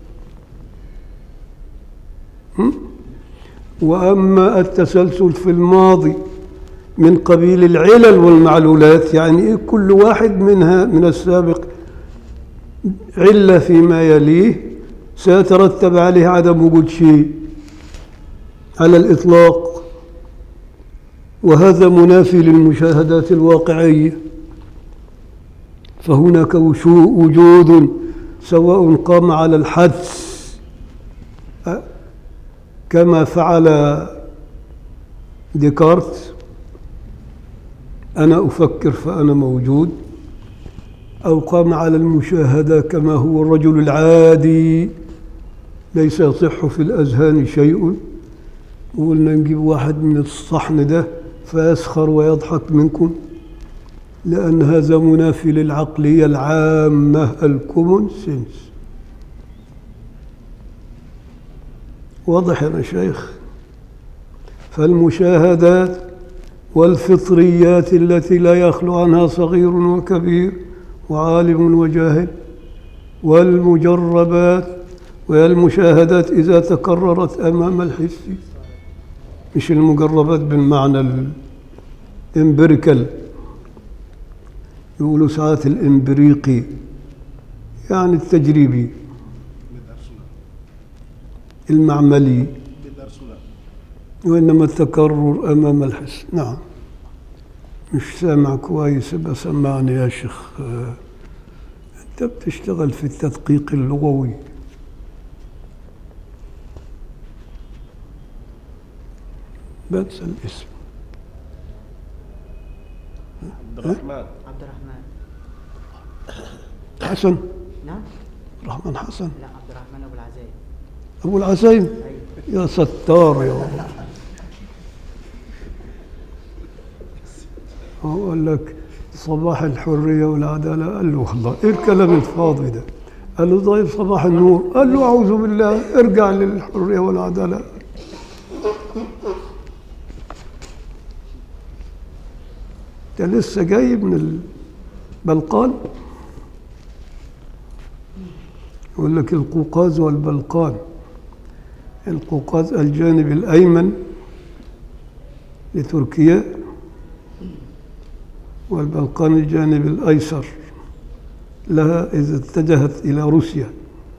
هم؟ وأما التسلسل في الماضي من قبيل العلل والمعلولات يعني إيه كل واحد منها من السابق علة فيما يليه سيترتب عليه عدم وجود شيء على الإطلاق وهذا منافي للمشاهدات الواقعية فهناك وشو- وجود سواء قام على الحدس أ- كما فعل ديكارت أنا أفكر فأنا موجود أو قام على المشاهدة كما هو الرجل العادي ليس يصح في الأذهان شيء وقلنا نجيب واحد من الصحن ده فيسخر ويضحك منكم لأن هذا منافي للعقلية العامة الكومون سينس واضح يا مشايخ فالمشاهدات والفطريات التي لا يخلو عنها صغير وكبير وعالم وجاهل والمجربات والمشاهدات إذا تكررت أمام الحس مش المجربات بالمعنى الامبريكال يقولوا ساعات الامبريقي يعني التجريبي المعملي وإنما التكرر أمام الحس نعم مش سامع كويس يبقى سمعني يا شيخ آه، أنت بتشتغل في التدقيق اللغوي بنسى الاسم عبد الرحمن عبد الرحمن حسن نعم رحمن حسن لا عبد الرحمن ابو العزايم أبو العزيم ايوه يا ستار يا رب أقول لك صباح الحرية والعدالة قال له والله إيه الكلام الفاضي ده قال له طيب صباح النور قال له أعوذ بالله ارجع للحرية والعدالة أنت لسه جاي من البلقان يقول لك القوقاز والبلقان القوقاز الجانب الأيمن لتركيا والبلقان الجانب الأيسر لها إذا اتجهت إلى روسيا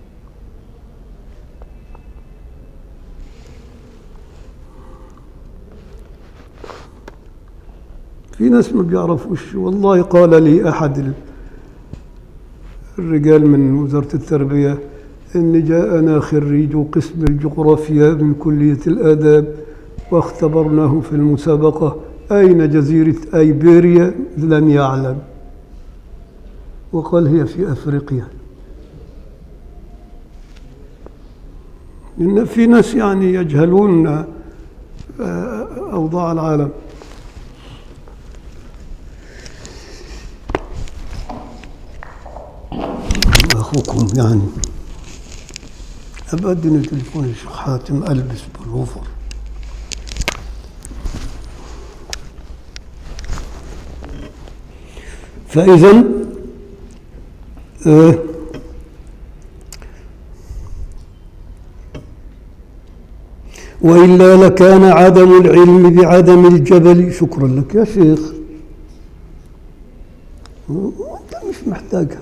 في ناس ما بيعرفوش والله قال لي أحد ال- الرجال من وزارة التربية إن جاءنا خريج قسم الجغرافيا من كلية الآداب واختبرناه في المسابقة أين جزيرة أيبيريا لم يعلم وقال هي في أفريقيا إن في ناس يعني يجهلون آه، أوضاع العالم أخوكم يعني أبقى اديني تليفون الشيخ حاتم ألبس بالوفر فإذا آه وإلا لكان عدم العلم بعدم الجبل شكرا لك يا شيخ أنت مش محتاجها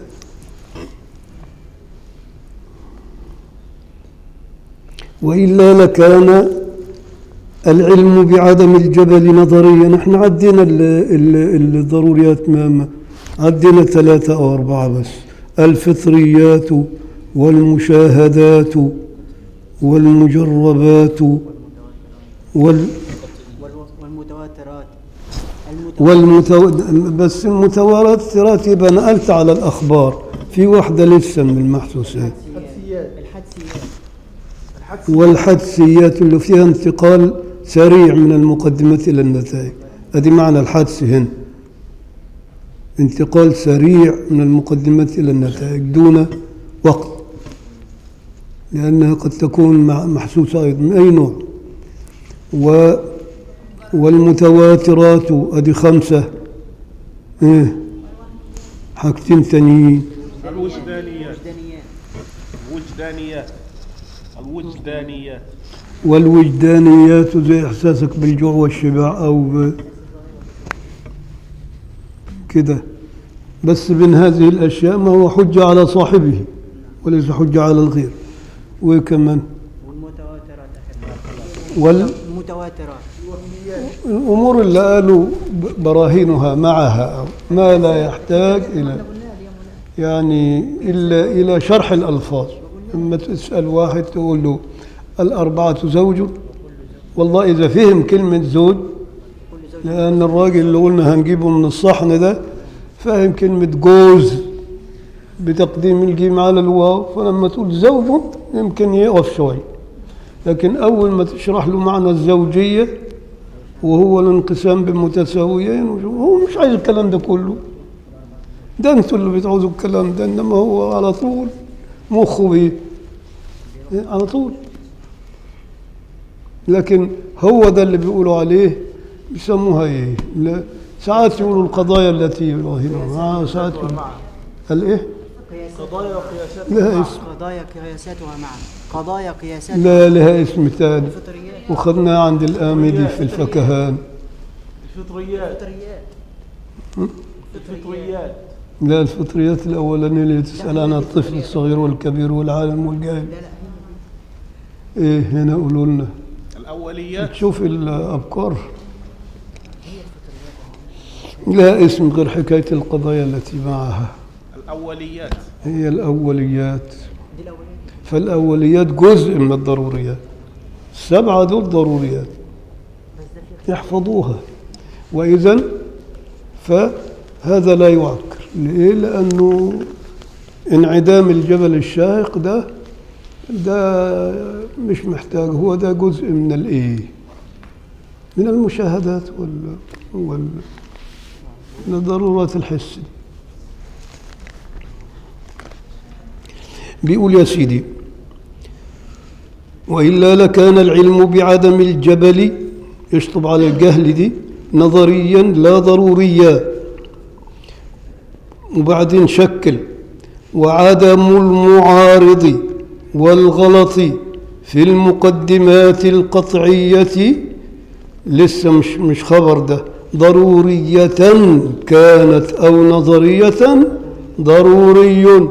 وإلا لكان العلم بعدم الجبل نظريا نحن عدينا ال- ال- الضروريات ما ما- عدينا ثلاثة أو أربعة بس الفطريات والمشاهدات والمجربات وال والو- والمتواترات والمتو... بس المتواترات يبقى نقلت على الأخبار في واحدة لسه من المحسوسات الحدسيات الحدسيات الحدسيات والحدسيات اللي فيها انتقال سريع من المقدمة إلى النتائج هذه معنى الحدس هنا انتقال سريع من المقدمة إلى النتائج دون وقت لأنها قد تكون مع- محسوسة أيضا من أي نوع و والمتواترات أدي خمسة إيه حاجتين تانيين الوجدانيات وجدانيات الوجدانيات الوجدانيات والوجدانيات زي إحساسك بالجوع والشبع أو ب- كده بس من هذه الأشياء ما هو حجة على صاحبه وليس حجة على الغير وكمان والمتواترات وال المتواترات الأمور اللي قالوا ب- براهينها معها أو ما لا يحتاج إلى يعني إلا إلى شرح الألفاظ لما تسأل واحد تقول له الأربعة زوج والله إذا فهم كلمة زوج لأن الراجل اللي قلنا هنجيبه من الصحن ده فاهم كلمة جوز بتقديم الجيم على الواو فلما تقول زوج يمكن يقف شوي لكن أول ما تشرح له معنى الزوجية وهو الانقسام بمتساويين هو مش عايز الكلام ده كله ده انتوا اللي بتعوزوا الكلام ده انما هو على طول مخه بيه على طول لكن هو ده اللي بيقولوا عليه بيسموها ايه لا ساعات يقولوا القضايا التي يراهنها آه ساعات يقولوا الايه قضايا وقياسات لها اسم قضايا قياساتها معا قضايا قياساتها لا لها اسم ثاني فطريات وخدناه عند الآمدي في الفكهان الفطريات فطريات الفطريات لا الفطريات الأولانية اللي تسأل عنها الطفل الصغير والكبير والعالم والجاهل لا لا ايه هنا قولوا لنا الأوليات تشوف الأبكار لا اسم غير حكاية القضايا التي معها الأوليات هي الأوليات دي الاولانيه فالأوليات جزء من الضروريات السبعة دول ضروريات يحفظوها وإذا فهذا لا يعكر ليه؟ لأنه انعدام الجبل الشاهق ده ده مش محتاج هو ده جزء من الايه من المشاهدات وال, وال من ضرورات الحس دي. بيقول يا سيدي وإلا لكان العلم بعدم الجبل يشطب على الجهل دي نظريا لا ضروريا وبعدين شكل وعدم المعارض والغلط في المقدمات القطعية لسه مش مش خبر ده ضرورية كانت أو نظرية ضروري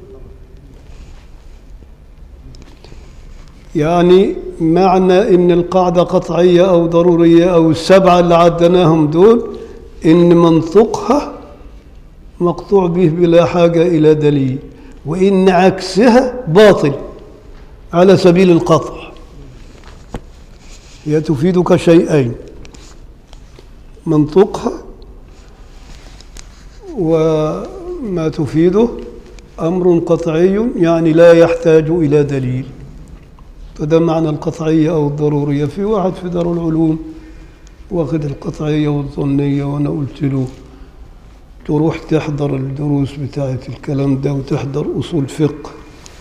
يعني معنى ان القاعده قطعيه او ضروريه او السبعه اللي عدناهم دول ان منطقها مقطوع به بلا حاجه الى دليل وان عكسها باطل على سبيل القطع هي تفيدك شيئين منطقها وما تفيده امر قطعي يعني لا يحتاج الى دليل فده معنى القطعية أو الضرورية في واحد في دار العلوم واخد القطعية والظنية وأنا قلت له تروح تحضر الدروس بتاعة الكلام ده وتحضر أصول فقه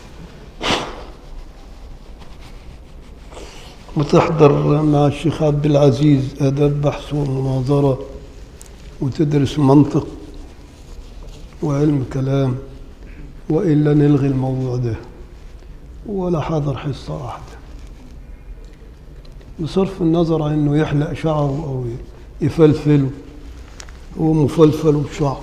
وتحضر مع الشيخ عبد العزيز آداب بحث ومناظرة وتدرس منطق وعلم كلام وإلا نلغي الموضوع ده ولا حضر حصة واحدة بصرف النظر عن انه يحلق شعره او يفلفله هو مفلفل بشعره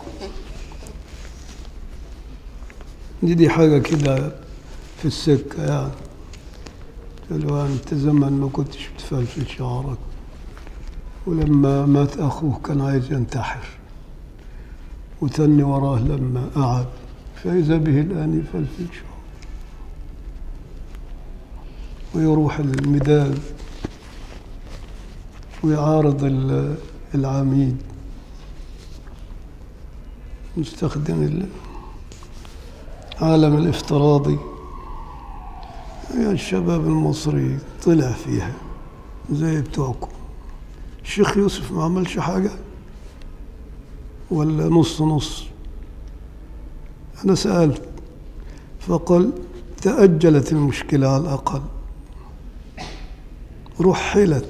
دي دي حاجة كده في السكة يعني قال له انت زمان ما كنتش بتفلفل شعرك ولما مات اخوه كان عايز ينتحر وتني وراه لما قعد فإذا به الآن يفلفل شعره ويروح الميدان ويعارض ال- العميد يستخدم العالم الافتراضي يا الشباب المصري طلع فيها زي بتوعكم الشيخ يوسف ما عملش حاجة ولا نص نص أنا سألت فقال تأجلت المشكلة على الأقل رحلت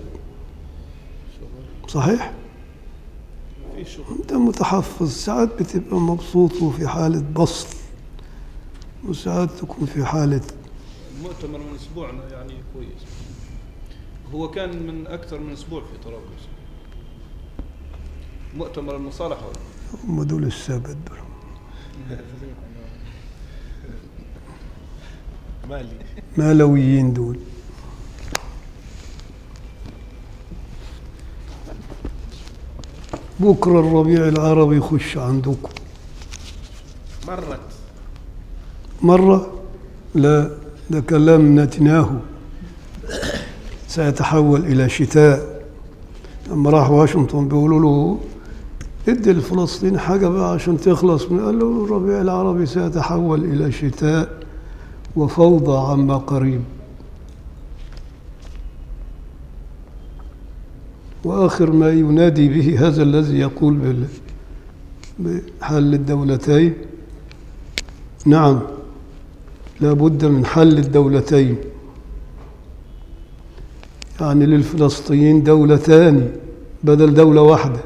صحيح؟ في شغل أنت متحفظ ساعات بتبقى مبسوط وفي حالة بسط وساعات تكون في حالة المؤتمر من اسبوع يعني كويس هو كان من اكثر من اسبوع في طرابلس مؤتمر المصالحه هم دول السبت دول مالي مالويين دول بكرة الربيع العربي يخش عندكم مرت مرة لا ده كلام نتنياهو سيتحول إلى شتاء لما راح واشنطن بيقولوا له ادي لفلسطين حاجة بقى عشان تخلص من قال له الربيع العربي سيتحول إلى شتاء وفوضى عما قريب وآخر ما ينادي به هذا الذي يقول بال- بحل الدولتين نعم لا بد من حل الدولتين يعني للفلسطينيين دولتان بدل دولة واحدة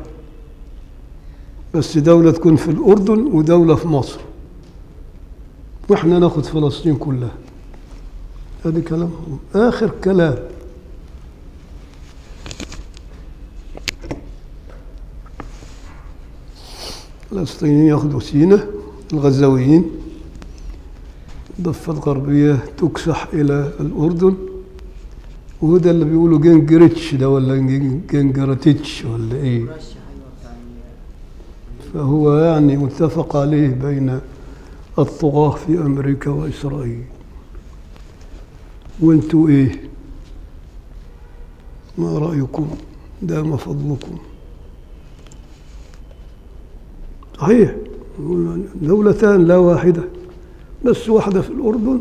بس دولة تكون في الأردن ودولة في مصر وإحنا ناخد فلسطين كلها هذا كلامهم آخر كلام الفلسطينيين ياخدوا سينا الغزاويين الضفة الغربية تكسح إلى الأردن وده اللي بيقولوا جنجريتش ده ولا جن- جنجرتيتش ولا إيه مرشح ايوه بتاع ال- فهو يعني متفق عليه بين الطغاة في أمريكا وإسرائيل وانتوا إيه ما رأيكم دام فضلكم صحيح دولتان لا واحدة بس واحدة في الأردن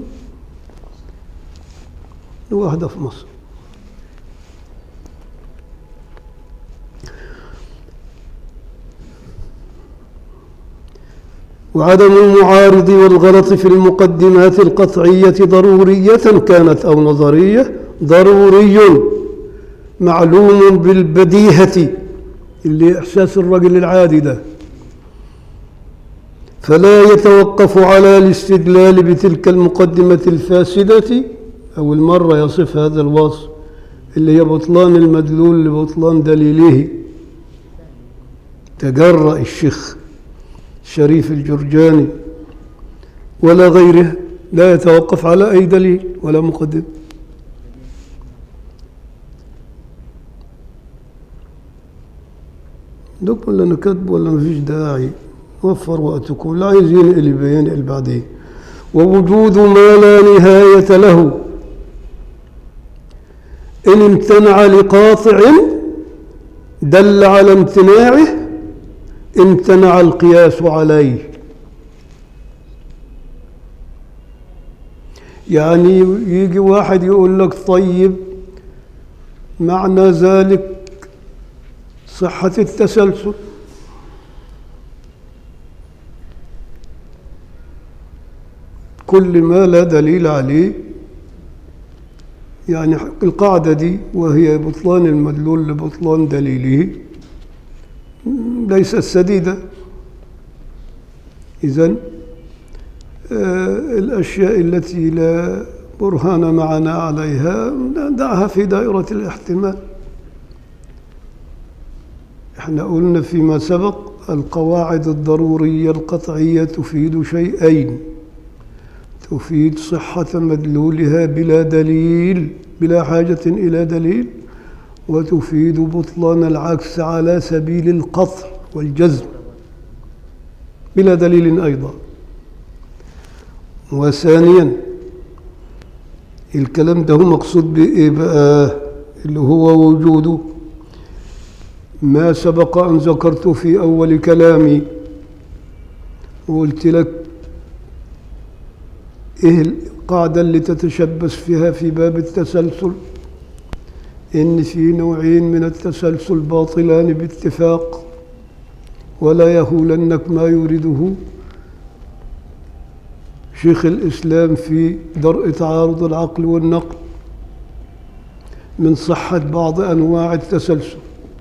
وواحدة في مصر وعدم المعارض والغلط في المقدمات القطعية ضرورية كانت أو نظرية ضروري معلوم بالبديهة اللي إحساس الرجل العادي ده فلا يتوقف على الاستدلال بتلك المقدمة الفاسدة أو المرة يصف هذا الوصف اللي هي بطلان المدلول لبطلان دليله تجرأ الشيخ شريف الجرجاني ولا غيره لا يتوقف على أي دليل ولا مقدم دوك ولا نكتب ولا مفيش داعي وفر وقتكم لا عايزين اللي بيان اللي بعدين ووجود ما لا نهاية له إن امتنع لقاطع دل على امتناعه امتنع القياس عليه يعني يجي واحد يقول لك طيب معنى ذلك صحة التسلسل كل ما لا دليل عليه يعني القاعدة دي وهي بطلان المدلول لبطلان دليله ليست سديدة إذن الأشياء التي لا برهان معنا عليها دعها في دائرة الاحتمال احنا قلنا فيما سبق القواعد الضرورية القطعية تفيد شيئين تفيد صحة مدلولها بلا دليل بلا حاجة إلى دليل وتفيد بطلان العكس على سبيل القطع والجزم بلا دليل أيضا وثانيا الكلام ده هو مقصود بإيه بقى اللي هو وجود ما سبق أن ذكرت في أول كلامي وقلت لك إيه القاعدة اللي تتشبث فيها في باب التسلسل إن في نوعين من التسلسل باطلان باتفاق ولا يهولنك ما يريده شيخ الإسلام في درء تعارض العقل والنقل من صحة بعض أنواع التسلسل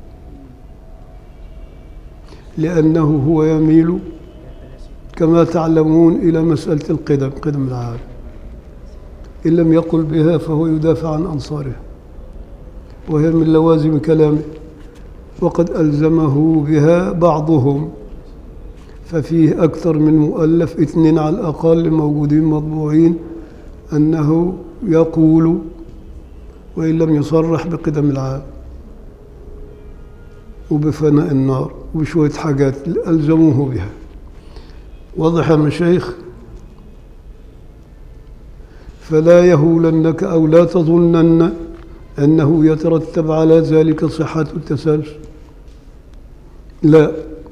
لأنه هو يميل كما تعلمون إلى مسألة القدم قدم العالم إن لم يقل بها فهو يدافع عن أنصاره وهي من لوازم كلامه وقد ألزمه بها بعضهم ففيه أكثر من مؤلف اثنين على الأقل موجودين مطبوعين أنه يقول وإن لم يصرح بقدم العالم وبفناء النار وبشوية حاجات ألزموه بها واضح يا مشايخ فلا يهولنك أو لا تظنن أنه يترتب على ذلك صحة التسلسل لا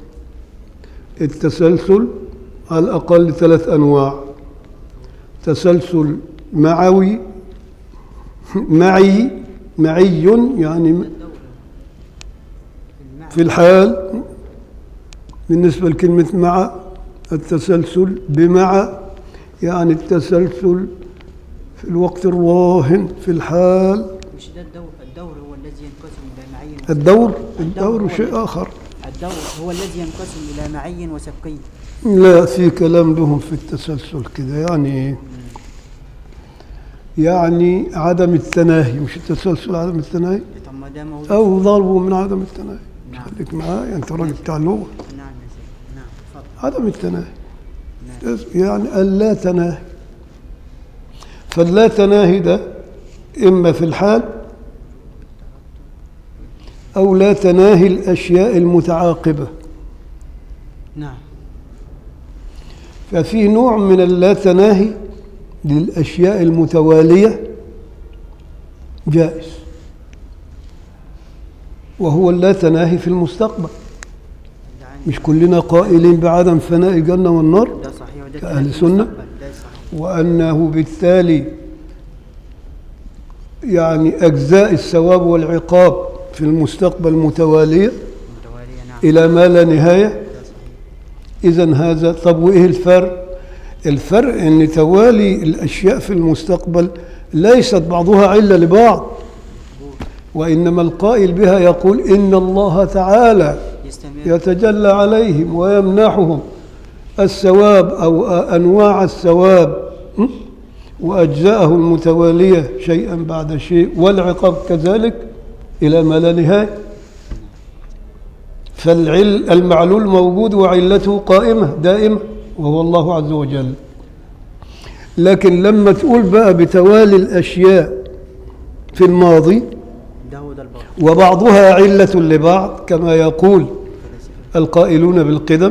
التسلسل على الأقل ثلاث أنواع تسلسل معوي معي معي يعني في الحال بالنسبة لكلمة مع التسلسل بمع يعني التسلسل في الوقت الراهن في الحال مش ده الدور الدور هو الذي ينقسم إلى معين وسبقي. الدور الدور الدور هو شيء الذي- آخر الدور هو الذي ينقسم إلى معين وسبقي لا في كلام لهم في التسلسل كده يعني يعني عدم التناهي مش التسلسل عدم التناهي طب ما ده موجود أو ضربه من عدم التناهي نعم خليك معايا أنت راجل بتاع لغة نعم يا سيدي نعم اتفضل عدم التناهي نعم يعني اللا تناهي فاللا تناهي ده إما في الحال أو لا تناهي الأشياء المتعاقبة نعم ففي نوع من اللا تناهي للأشياء المتوالية جائز وهو اللا تناهي في المستقبل ده عندي مش كلنا قائلين بعدم فناء الجنة والنار ده صحيح وده كأهل في سنة؟ المستقبل، ده صحيح وأنه بالتالي يعني أجزاء الثواب والعقاب في المستقبل متوالية متوالية نعم إلى ما لا نهاية ده صحيح إذا هذا طب وإيه الفرق؟ الفرق أن توالي الأشياء في المستقبل ليست بعضها علة لبعض وإنما القائل بها يقول إن الله تعالى يستمر يتجلى عليهم ويمنحهم الثواب أو أنواع الثواب م? وأجزاءه المتوالية شيئا بعد شيء والعقاب كذلك إلى ما لا نهاية فالعل المعلول موجود وعلته قائمة دائمة وهو الله عز وجل لكن لما تقول بقى بتوالي الأشياء في الماضي ده هو ده الباطل وبعضها علة لبعض كما يقول القائلون بالقدم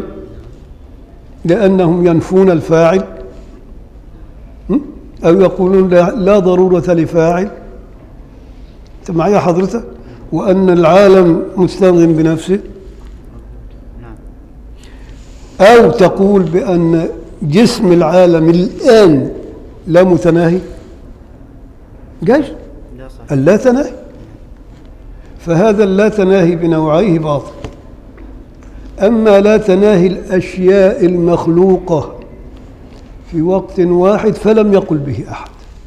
لأنهم ينفون الفاعل م? أو يقولون لا, لا ضرورة لفاعل أنت معي حضرتك وأن العالم مستغن بنفسه نعم أو تقول بأن جسم العالم الآن لا متناهي جايز ده صحيح اللا تناهي فهذا اللا تناهي بنوعيه باطل أما لا تناهي الأشياء المخلوقة في وقت واحد فلم يقل به أحد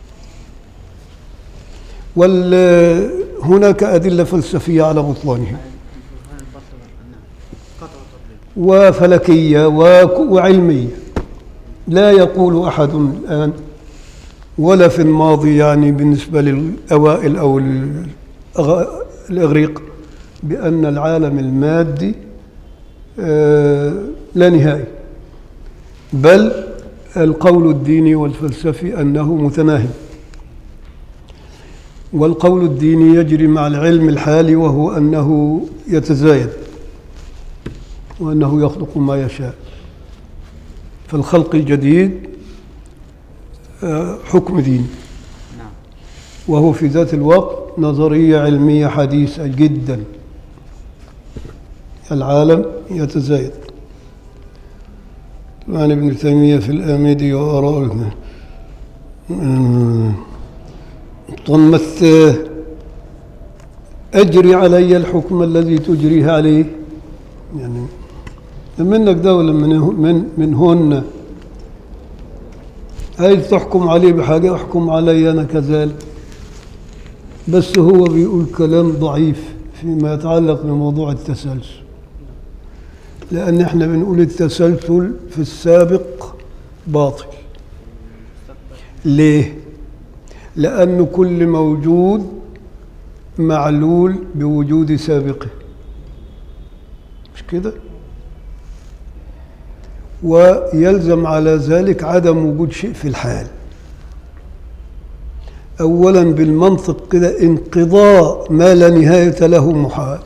وهناك أدلة فلسفية على بطلانه برهان البطل نعم قطع وتطبيق وفلكية وك- وعلمية لا يقول أحد الآن ولا في الماضي يعني بالنسبة للأوائل أو الأغ- الإغريق بأن العالم المادي آه، لا نهائي بل القول الديني والفلسفي أنه متناهي والقول الديني يجري مع العلم الحالي وهو أنه يتزايد وأنه يخلق ما يشاء فالخلق الجديد آه، حكم ديني نعم وهو في ذات الوقت نظرية علمية حديثة جدا العالم يتزايد عن ابن تيمية في الآمدي وآراء طمت أجري علي الحكم الذي تجريه عليه يعني منك دولة من من من هن عايز تحكم عليه بحاجة احكم علي أنا كذلك بس هو بيقول كلام ضعيف فيما يتعلق بموضوع التسلسل لأن احنا بنقول التسلسل في السابق باطل ليه؟ لأن كل موجود معلول بوجود سابقه مش كده؟ ويلزم على ذلك عدم وجود شيء في الحال أولا بالمنطق كده انقضاء ما لا نهاية له محال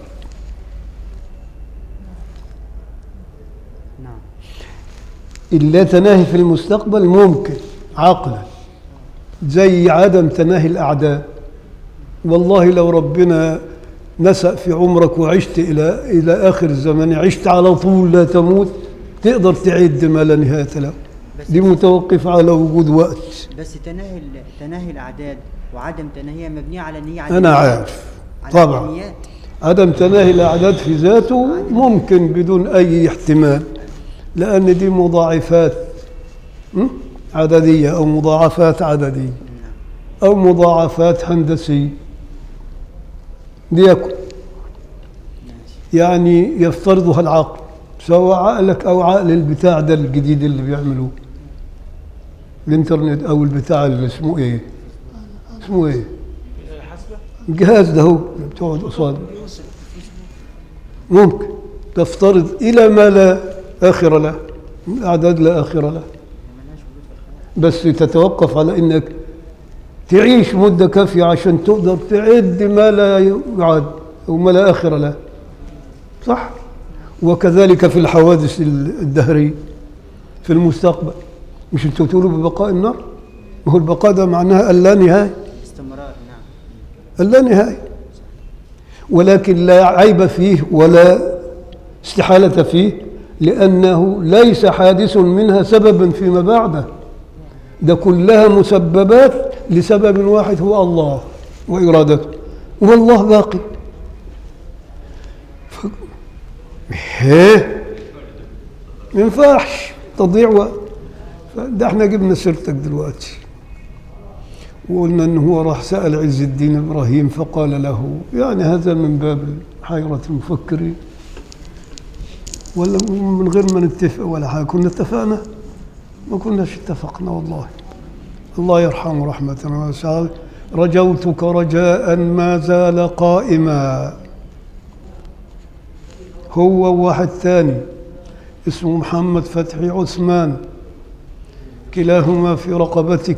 نعم إلا تناهي في المستقبل ممكن عقلا زي عدم تناهي الأعداء والله لو ربنا نسأ في عمرك وعشت إلى إلى آخر الزمن عشت على طول لا تموت تقدر تعد ما لا نهاية له بس دي متوقفة على وجود وقت بس تناهي ال- تناهي الاعداد وعدم تناهيها مبنيه على ان هي أنا عدميات. عارف على طبعا عدميات. عدم تناهي الأعداد في ذاته ممكن بدون أي احتمال لأن دي مضاعفات م? عددية أو مضاعفات عددية نعم. أو مضاعفات هندسية ليكن ماشي. يعني يفترضها العقل سواء عقلك أو عقل البتاع ده الجديد اللي بيعملوه الإنترنت أو البتاع اللي اسمه إيه اسمه إيه الجهاز ده هو اللي بتقعد قصاده ممكن تفترض إلى ما لا آخر له أعداد لا آخر له بس تتوقف على إنك تعيش مدة كافية عشان تقدر تعد ما لا يعد وما لا آخر له صح وكذلك في الحوادث الدهرية في المستقبل مش انتوا بتقولوا ببقاء النار ما هو البقاء ده معناها اللا نهاية استمرار نعم اللا نهاية ولكن لا عيب فيه ولا استحالة فيه لأنه ليس حادث منها سببا فيما بعده ده كلها مسببات لسبب واحد هو الله وإرادته والله باقي ف... هيه ما ينفعش تضيع وقت ده احنا جبنا سيرتك دلوقتي وقلنا ان هو راح سأل عز الدين ابراهيم فقال له يعني هذا من باب حيرة المفكرين ولا من غير ما نتفق ولا حاجة كنا اتفقنا ما كناش اتفقنا والله الله يرحمه رحمة واسعة رجوتك رجاء ما زال قائما هو وواحد ثاني اسمه محمد فتحي عثمان كلاهما في رقبتك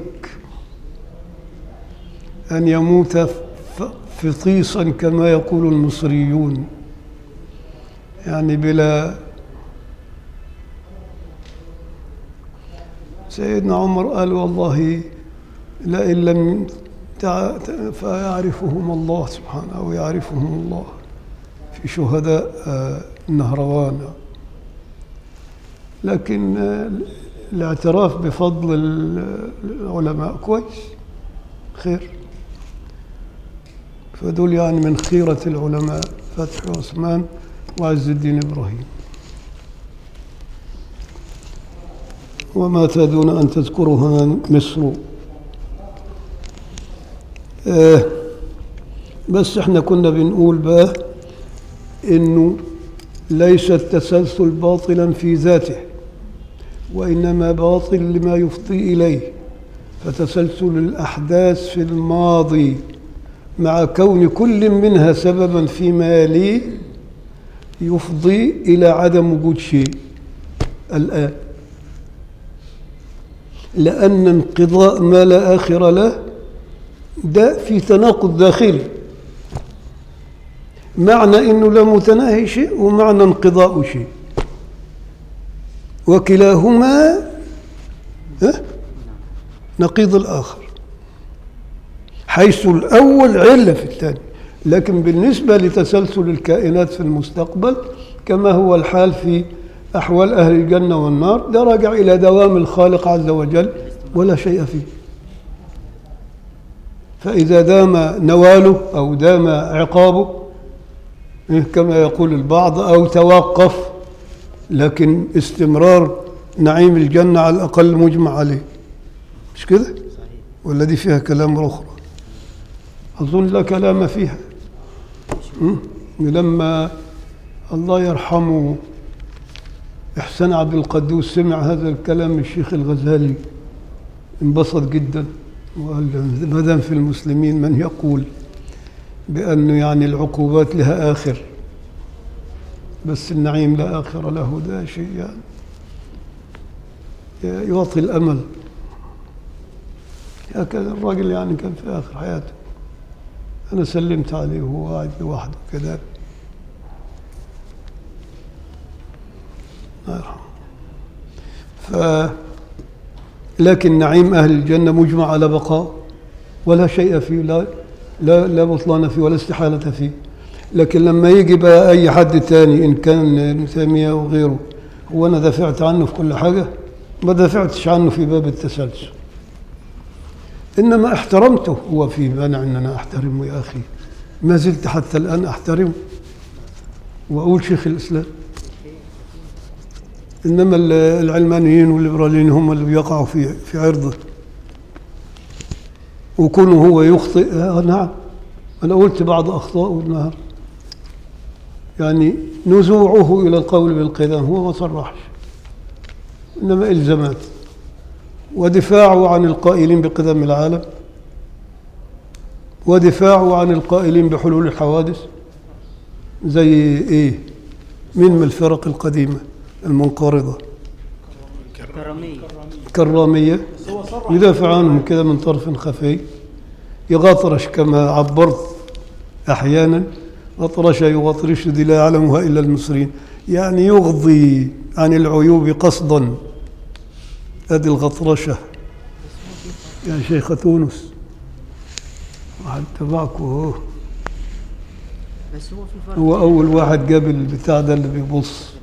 أن يموت ف- فطيسا كما يقول المصريون يعني بلا سيدنا عمر قال والله لئن لم تع- فيعرفهم الله سبحانه أو يعرفهم الله في شهداء آه، النهروان لكن آه، الاعتراف بفضل ال- العلماء كويس خير فدول يعني من خيرة العلماء فتحي عثمان وعز الدين إبراهيم وما تدون أن تذكرها مصر آه بس احنا كنا بنقول بقى انه ليس التسلسل باطلا في ذاته وانما باطل لما يفضي اليه فتسلسل الأحداث في الماضي مع كون كل منها سببا فيما يليه يفضي إلى عدم وجود شيء الآن لأن انقضاء ما لا آخر له ده في تناقض داخلي معنى انه لا متناهي شيء ومعنى انقضاء شيء وكلاهما ها، نقيض الاخر حيث الاول عله في الثاني لكن بالنسبه لتسلسل الكائنات في المستقبل كما هو الحال في احوال اهل الجنه والنار ده راجع الى دوام الخالق عز وجل ولا شيء فيه فاذا دام نواله او دام عقابه إيه كما يقول البعض أو توقف لكن استمرار نعيم الجنة على الأقل مجمع عليه مش كده؟ ولا دي فيها كلام أخرى أظن لا كلام فيها م? لما الله يرحمه إحسان عبد القدوس سمع هذا الكلام من الشيخ الغزالي انبسط جدا وقال ما دام في المسلمين من يقول بأنه يعني العقوبات لها آخر بس النعيم لا آخر له ده شيء يعني يعطي الأمل هكذا الراجل يعني كان في آخر حياته أنا سلمت عليه وهو قاعد لوحده كذا الله يرحمه ف لكن نعيم أهل الجنة مجمع على بقاء ولا شيء فيه لا لا لا بطلان فيه ولا استحالة فيه لكن لما يجي بقى أي حد تاني إن كان ابن تيمية وغيره هو أنا دافعت عنه في كل حاجة ما دافعتش عنه في باب التسلسل إنما احترمته هو في مانع إن أنا أحترمه يا أخي ما زلت حتى الآن أحترمه وأقول شيخ الإسلام إنما ال- العلمانيين والليبراليين هم اللي بيقعوا في في عرضه وكونه هو يخطئ آه نعم أنا قلت بعض أخطائه النهار يعني نزوعه إلى القول بالقدم هو ما صرحش إنما إلزامات ودفاعه عن القائلين بقدم العالم ودفاعه عن القائلين بحلول الحوادث زي إيه من من الفرق القديمة المنقرضة كرامية الكرامية بس هو صرح يدافع عنهم كده من طرف خفي يغطرش كما عبرت أحيانا غطرش يغطرش دي لا يعلمها إلا المصريين يعني يغضي عن العيوب قصدا هذه الغطرشة يا شيخ تونس واحد تبعكم هو بس هو في فرق هو أول واحد جاب البتاع ده اللي بيبص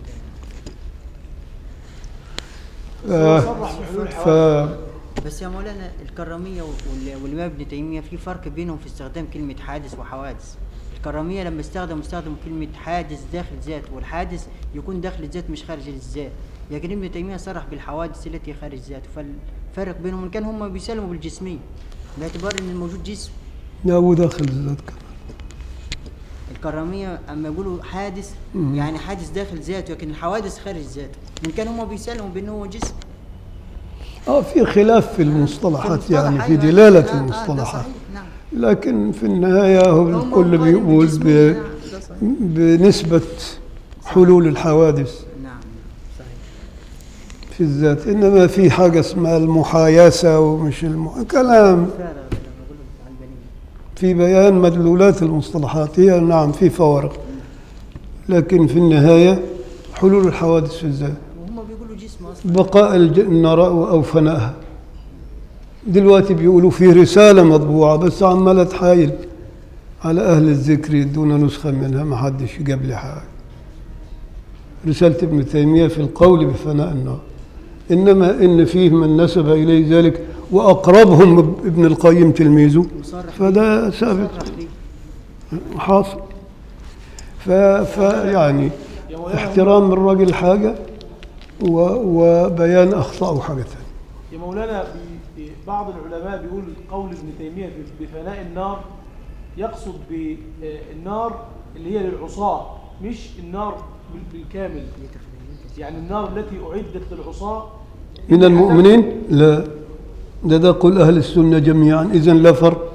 هو آه صرح بحلول ف الحوادث بس يا مولانا الكرامية وال- والإمام ابن تيمية في فرق بينهم في استخدام كلمة حادث وحوادث الكرامية لما استخدموا استخدموا كلمة حادث داخل ذات والحادث يكون داخل الذات مش خارج الذات لكن ابن تيمية صرح بالحوادث التي خارج الذات فالفرق بينهم إن كان هم بيسلموا بالجسمية باعتبار ان الموجود جسم لا هو داخل الذات كمان الكرامية أما يقولوا حادث مم. يعني حادث داخل ذاته لكن الحوادث خارج ذاته إن كان هم بيسلموا بأنه هو جسم اه في خلاف في المصطلحات في يعني المصطلح، في أيوة. دلالة آه، آه، ده المصطلحات صحيح، نعم لكن في النهاية هو هم الكل قالوا بيقول بالجسمية، ب- نعم، ده صحيح. بنسبة حلول الحوادث نعم صحيح في الذات إنما في حاجة اسمها المحايسة ومش الم... كلام فارغ لما بقولوا عن البنين في بيان مدلولات المصطلحات هي نعم في فوارق لكن في النهاية حلول الحوادث في الذات وهم بيقولوا جسم أصلا بقاء الج- النراء أو فنائها دلوقتي بيقولوا في رسالة مطبوعة بس عمالة تحايل على أهل الذكر يدونا نسخة منها ما حدش جاب لي حاجة رسالة ابن تيمية في القول بفناء النار إنما إن فيه من نسب إليه ذلك وأقربهم ابن القيم تلميذه مصرح فده ثابت مصرح فيه حاصل ف... فيعني يا مولانا احترام الراجل حاجة و... وبيان أخطائه حاجة ثانية يا مولانا بي- بي- بعض العلماء بيقول قول ابن تيمية ب- بفناء النار يقصد بالنار اللي هي للعصاة مش النار بال- بالكامل يعني النار التي أعدت للعصاة من المؤمنين لا ده ده قول أهل السنة جميعا إذا لا فرق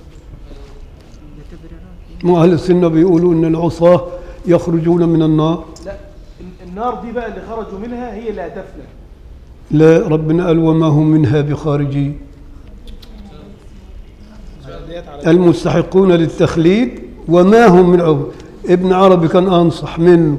مو أهل السنة بيقولوا إن العصاة يخرجون من النار لا ال- النار دي بقى اللي خرجوا منها هي اللي هتفنى لا ربنا قال وما هم منها بخارجين ديت على المستحقون للتخليد وما هم من عب ابن عربي كان أنصح منه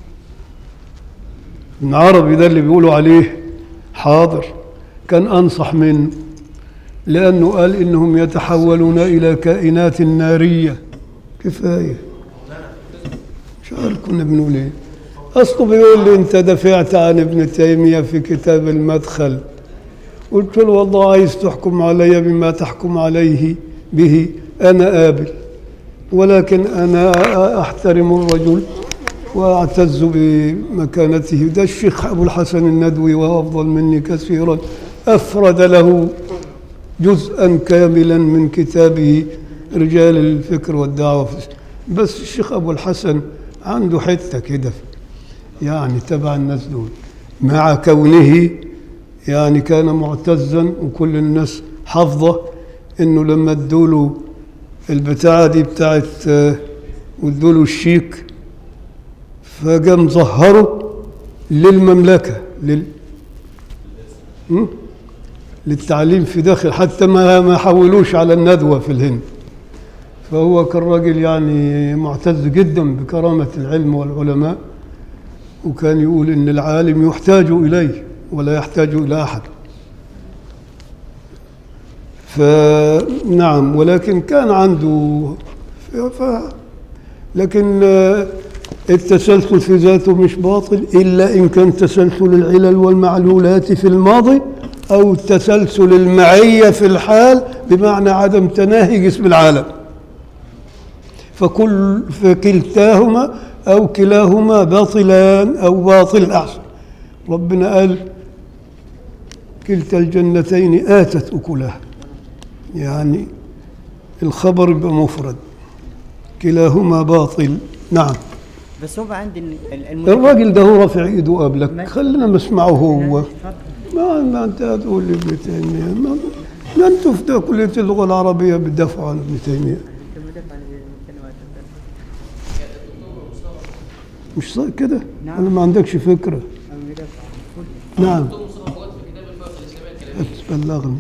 ابن عربي ده اللي بيقولوا عليه حاضر كان أنصح منه لأنه قال إنهم يتحولون إلى كائنات نارية كفاية مش عارف كنا بنقول إيه أصله بيقول لي أنت دافعت عن ابن تيمية في كتاب المدخل قلت له والله عايز تحكم علي بما تحكم عليه به أنا قابل ولكن أنا أحترم الرجل وأعتز بمكانته ده الشيخ أبو الحسن الندوي وهو أفضل مني كثيرا أفرد له جزءا كاملا من كتابه رجال الفكر والدعوة بس الشيخ أبو الحسن عنده حتة كده يعني تبع الناس دول مع كونه يعني كان معتزا وكل الناس حافظه انه لما ادوا له البتاعه دي بتاعت آه، وادوا له الشيك فجاء مظهره للمملكه لل م? للتعليم في داخل حتى ما ما حولوش على الندوه في الهند فهو كان راجل يعني معتز جدا بكرامه العلم والعلماء وكان يقول ان العالم يحتاج اليه ولا يحتاج الى احد فنعم ولكن كان عنده ف... لكن آه، التسلسل في ذاته مش باطل الا ان كان تسلسل العلل والمعلولات في الماضي او تسلسل المعيه في الحال بمعنى عدم تناهي جسم العالم فكل فكلتاهما او كلاهما باطلان او باطل احسن ربنا قال كلتا الجنتين آتت أكلها يعني الخبر يبقى مفرد كلاهما باطل نعم بس هو عند ال- ال- المت- الراجل ده هو رافع ايده قبلك خلينا نسمعه هو اتفضل. ما, ما انت هتقول لي ابن تيميه ما, ما انتوا في ده كليه اللغه العربيه بتدافعوا عن ابن تيميه مش صح كده؟ نعم. ولا ما عندكش فكره؟ نعم بلغني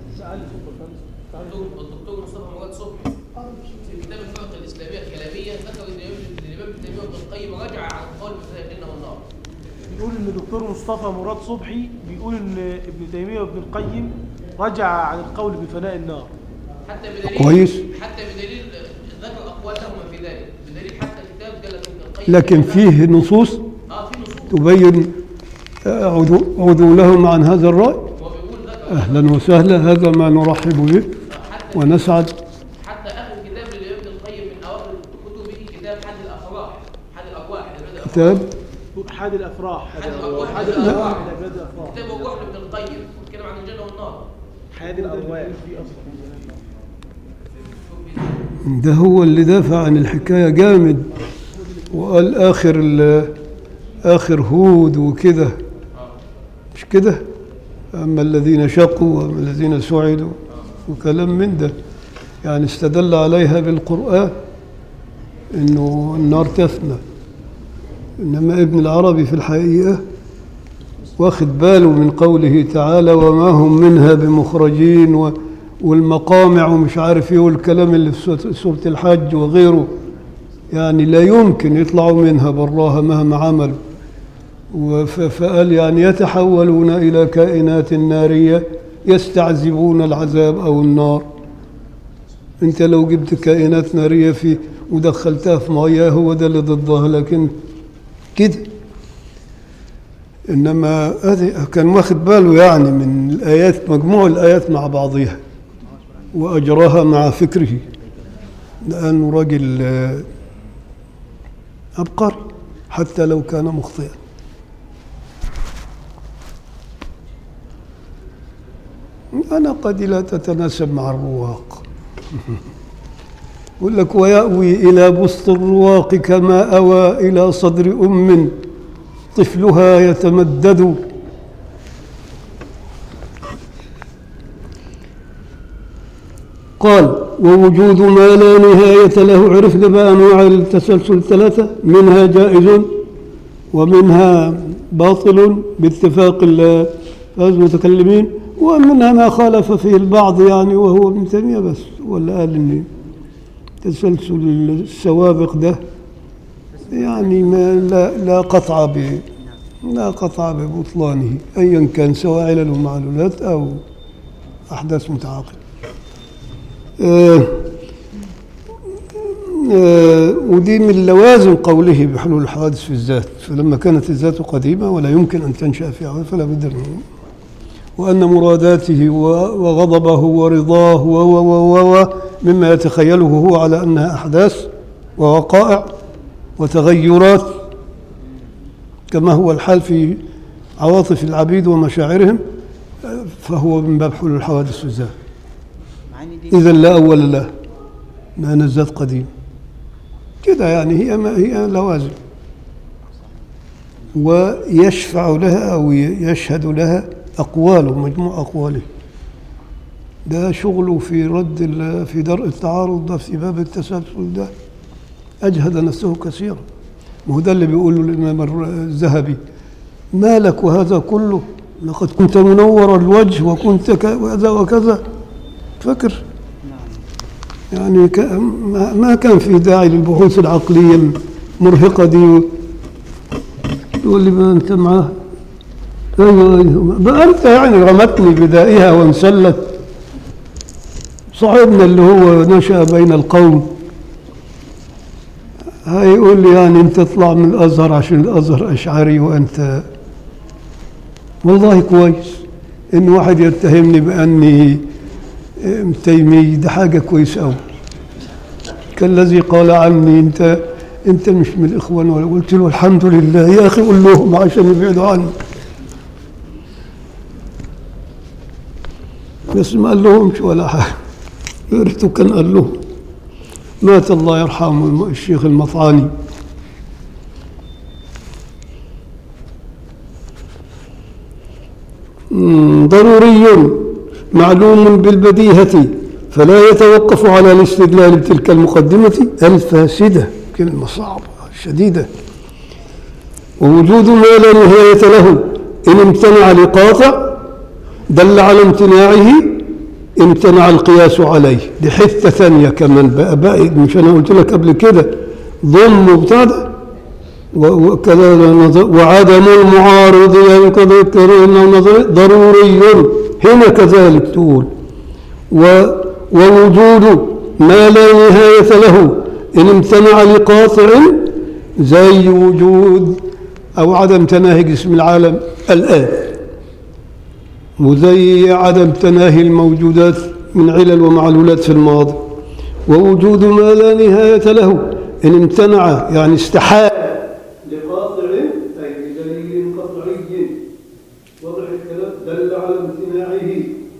الدكتور مصطفى مراد صبحي في كتاب الفرق الاسلاميه الكلاميه ذكر ان الامام ابن تيميه وابن القيم رجع عن القول بفناء الجنه والنار. بيقول ان دكتور مصطفى مراد صبحي بيقول ان ابن تيميه وابن القيم رجع عن القول بفناء النار حتى بدليل كويس. حتى بدليل ذكر اقوالهما في ذلك بدليل حتى الكتاب قال لك ابن القيم لكن فيه نصوص اه في نصوص تبين آه، عدو- عدولهم عن هذا الرأي هو بيقول ذكر أهلا وسهلا هذا ما نرحب به حتى ونسعد حتى اخر كتاب للامام ابن القيم من اوائل كتبه كتاب حد الافراح حد الارواح لعباد الأفراح. كتاب حاد الافراح حد الارواح حاد حد الافراح الارواح لعباد الافراح كتاب الروح لابن القيم بيتكلم عن الجنه والنار حاد الارواح ده هو اللي دافع عن الحكاية جامد وقال آخر ال- آخر هود وكده مش كده أما الذين شقوا وأما الذين سعدوا وكلام من ده يعني استدل عليها بالقرآن إنه النار تفنى إنما ابن العربي في الحقيقة واخد باله من قوله تعالى وما هم منها بمخرجين و والمقامع ومش عارف ايه والكلام اللي في سورة- سورة الحج وغيره يعني لا يمكن يطلعوا منها براها مهما عملوا وف- فقال يعني يتحولون إلى كائنات نارية يستعذبون العذاب أو النار أنت لو جبت كائنات نارية في ودخلتها في مياه هو ده اللي ضدها لكن كده إنما هذه كان واخد باله يعني من الآيات مجموع الآيات مع بعضها وأجراها مع فكره لأنه راجل آه، عبقري حتى لو كان مخطئا أنا قد لا تتناسب مع الرواق يقول لك ويأوي إلى بسط الرواق كما أوى إلى صدر أم طفلها يتمدد قال ووجود ما لا نهاية له عرفنا بقى أنواع التسلسل الثلاثة منها جائز ومنها باطل باتفاق ال- المتكلمين ومنها ما خالف فيه البعض يعني وهو ابن تيمية بس ولا قال إن تسلسل السوابق ده يعني ما لا لا قطع ب لا قطع ببطلانه أيا كان سواء علل ومعلولات أو أحداث متعاقبة آه، آه، ودي من لوازم قوله بحلول الحوادث في الذات فلما كانت الذات قديمة ولا يمكن أن تنشأ في عوض فلا بد منه وأن مراداته و- وغضبه ورضاه و و و و و مما يتخيله هو على أنها أحداث ووقائع وتغيرات كما هو الحال في عواطف العبيد ومشاعرهم آه، فهو من باب حلول الحوادث في الذات مع ان دي إذا لا أول له لأن الذات قديم كده يعني هي ما هي لوازم ويشفع لها أو يشهد لها أقواله مجموع أقواله ده شغله في رد ال- في درء التعارض ده في باب التسلسل ده أجهد نفسه كثيرا ما هو ده اللي بيقوله الإمام الر- الذهبي ما لك وهذا كله لقد كنت منور الوجه وكنت كذا وكذا فكر يعني ك- ما ما كان في داعي للبحوث العقلية المرهقة دي تقول لي ما أنت معاه أيوة أيوة بقى أنت يعني رمتني بدائها وانسلت صاحبنا اللي هو نشأ بين القوم هيقول لي يعني أنت تطلع من الأزهر عشان الأزهر أشعري وأنت والله كويس إن واحد يتهمني بأني تيمي ده حاجة كويسة أوي كالذي قال عني أنت أنت مش من الإخوان ولا قلت له الحمد لله يا أخي قول لهم عشان يبعدوا عني بس ما قال لهمش ولا حاجة يا ريته كان قال لهم مات الله يرحمه الشيخ المطعاني مم، ضروري معلوم بالبديهة فلا يتوقف على الاستدلال بتلك المقدمة الفاسدة كلمة صعبة شديدة ووجود ما لا نهاية له إن امتنع لقاطع دل على امتناعه امتنع القياس عليه دي حتة ثانية كمان بقى, بقى مش أنا قلت لك قبل كده ضم وبتاع و- وكذا نظر- وعدم المعارض يذكر انه نظر- ضروري هنا كذلك تقول و ووجود ما لا نهاية له إن امتنع لقاطع زي وجود أو عدم تناهي جسم العالم الآن وزي عدم تناهي الموجودات من علل ومعلولات في الماضي ووجود ما لا نهاية له إن امتنع يعني استحال لقاطع أي بدليل قطعي وضع الكلام دل على امتناعه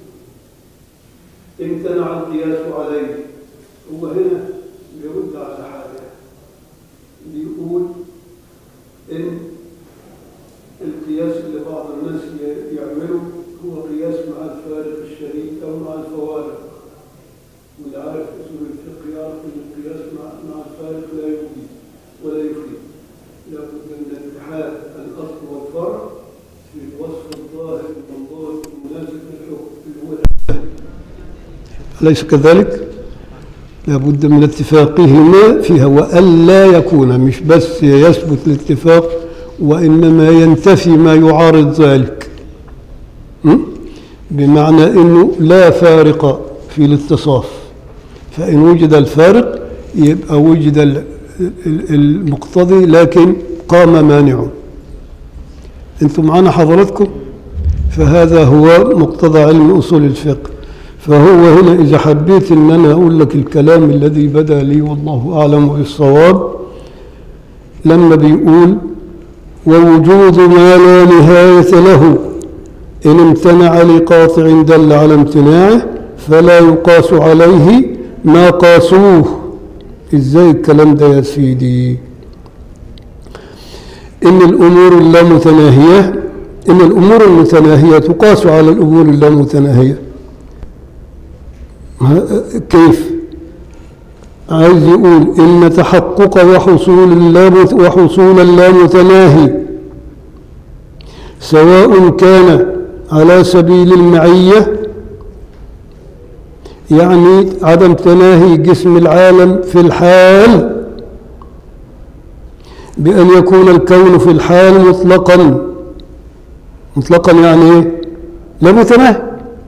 امتنع القياس عليه هو هنا بيرد على حاجة بيقول إن القياس اللي بعض الناس ي- يعمله هو قياس مع الفارق الشديد أو مع الفوارق واللي عارف أصول الفقه يعرف أن القياس مع مع الفارق لا يفيد ولا يفيد لابد من اتحاد الأصل والفرع في الوصف الظاهر المنظور المناسب للحكم اللي هو أليس كذلك؟ لابد من اتفاقهما فيها وألا يكون مش بس يثبت الاتفاق وإنما ينتفي ما يعارض ذلك م? بمعنى أنه لا فارق في الاتصاف فإن وجد الفارق يبقى وجد ال- ال- المقتضي لكن قام مانع أنتم معنا حضراتكم فهذا هو مقتضى علم أصول الفقه فهو هنا إذا حبيت أن أنا أقول لك الكلام الذي بدا لي والله أعلم بالصواب لما بيقول ووجود ما لا نهاية له إن امتنع لقاطع دل على امتناعه فلا يقاس عليه ما قاسوه ازاي الكلام ده يا سيدي إن الأمور اللامتناهية إن الأمور المتناهية تقاس على الأمور اللامتناهية ما- كيف عايز يقول إن تحقق وحصول اللا مت- وحصول اللا متناهي سواء كان على سبيل المعية يعني عدم تناهي جسم العالم في الحال بأن يكون الكون في الحال مطلقا مطلقا يعني ايه لا متناهي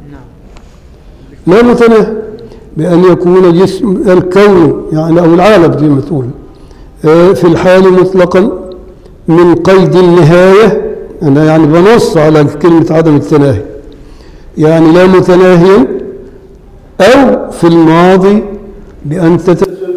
لا متناهي بأن يكون جسم الكون يعني أو العالم زي ما تقول آه، في الحال مطلقا من قيد النهاية أنا يعني بنص على كلمة عدم التناهي يعني لا متناهيا أو في الماضي بأن تتسلسل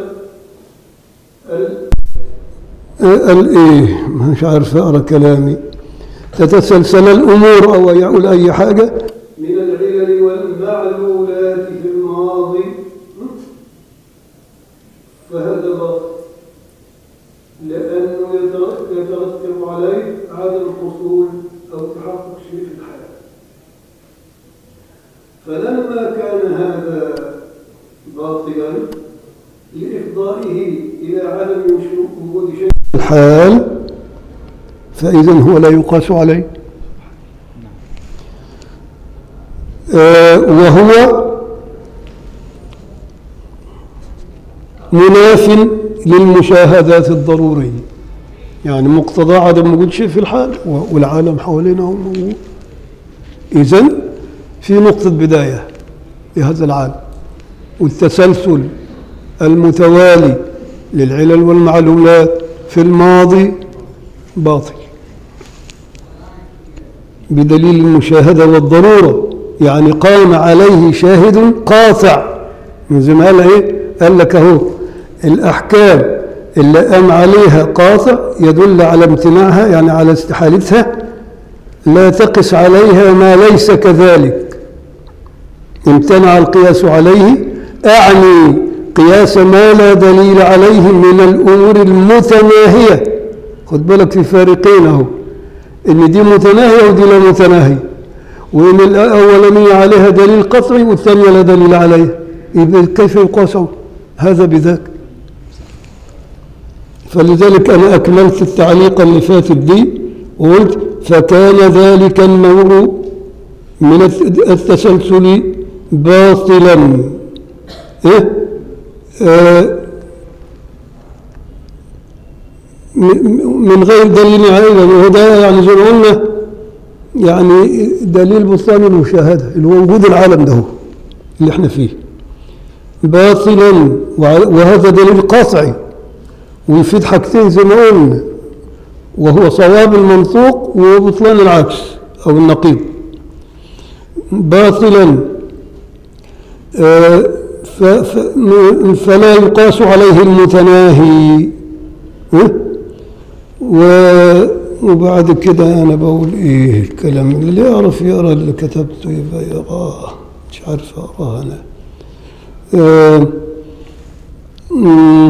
ال- الإيه مش عارف أقرأ كلامي تتسلسل الأمور أو يقول أي حاجة من العلل والمعلولات في الماضي فهذا باطل لأنه يتر- يترتب عليه عدم حصول أو تحقق شيء في الحياة فلما كان هذا باطلا لإفضائه إلى عدم وجود شيء في الحال فإذا هو لا يقاس عليه آه، وهو مناف للمشاهدات الضرورية يعني مقتضى عدم وجود شيء في الحال و- والعالم حوالينا هو موجود إذن في نقطة بداية لهذا العالم والتسلسل المتوالي للعلل والمعلومات في الماضي باطل بدليل المشاهدة والضرورة يعني قام عليه شاهد قاطع من زي ما قال ايه قال لك اهو الاحكام اللي قام عليها قاطع يدل على امتناعها يعني على استحالتها لا تقس عليها ما ليس كذلك امتنع القياس عليه اعني قياس ما لا دليل عليه من الامور المتناهيه خد بالك في فارقين اهو ان دي متناهيه ودي لا متناهيه وان الاولانيه عليها دليل قطعي والثانيه لا دليل عليها يبقى كيف يقاس هذا بذاك فلذلك انا اكملت التعليق اللي فاتت دي وقلت فكان ذلك النوع من الت- التسلسل باطلا إيه؟ آه م- من غير دليل عليه وده يعني زي ما قلنا يعني دليل بطلان المشاهدة اللي هو وجود العالم ده هو اللي احنا فيه باطلا وع- وهذا دليل قاطعي ويفيد حاجتين زي ما قلنا وهو صواب المنطوق وبطلان العكس أو النقيض باطلا آه، ف- ف- م- فلا يقاس عليه المتناهي ها؟ و- وبعد كده أنا بقول إيه الكلام اللي يعرف يقرأ اللي كتبته يبقى يقراه مش عارف أقراه أنا آه، مم،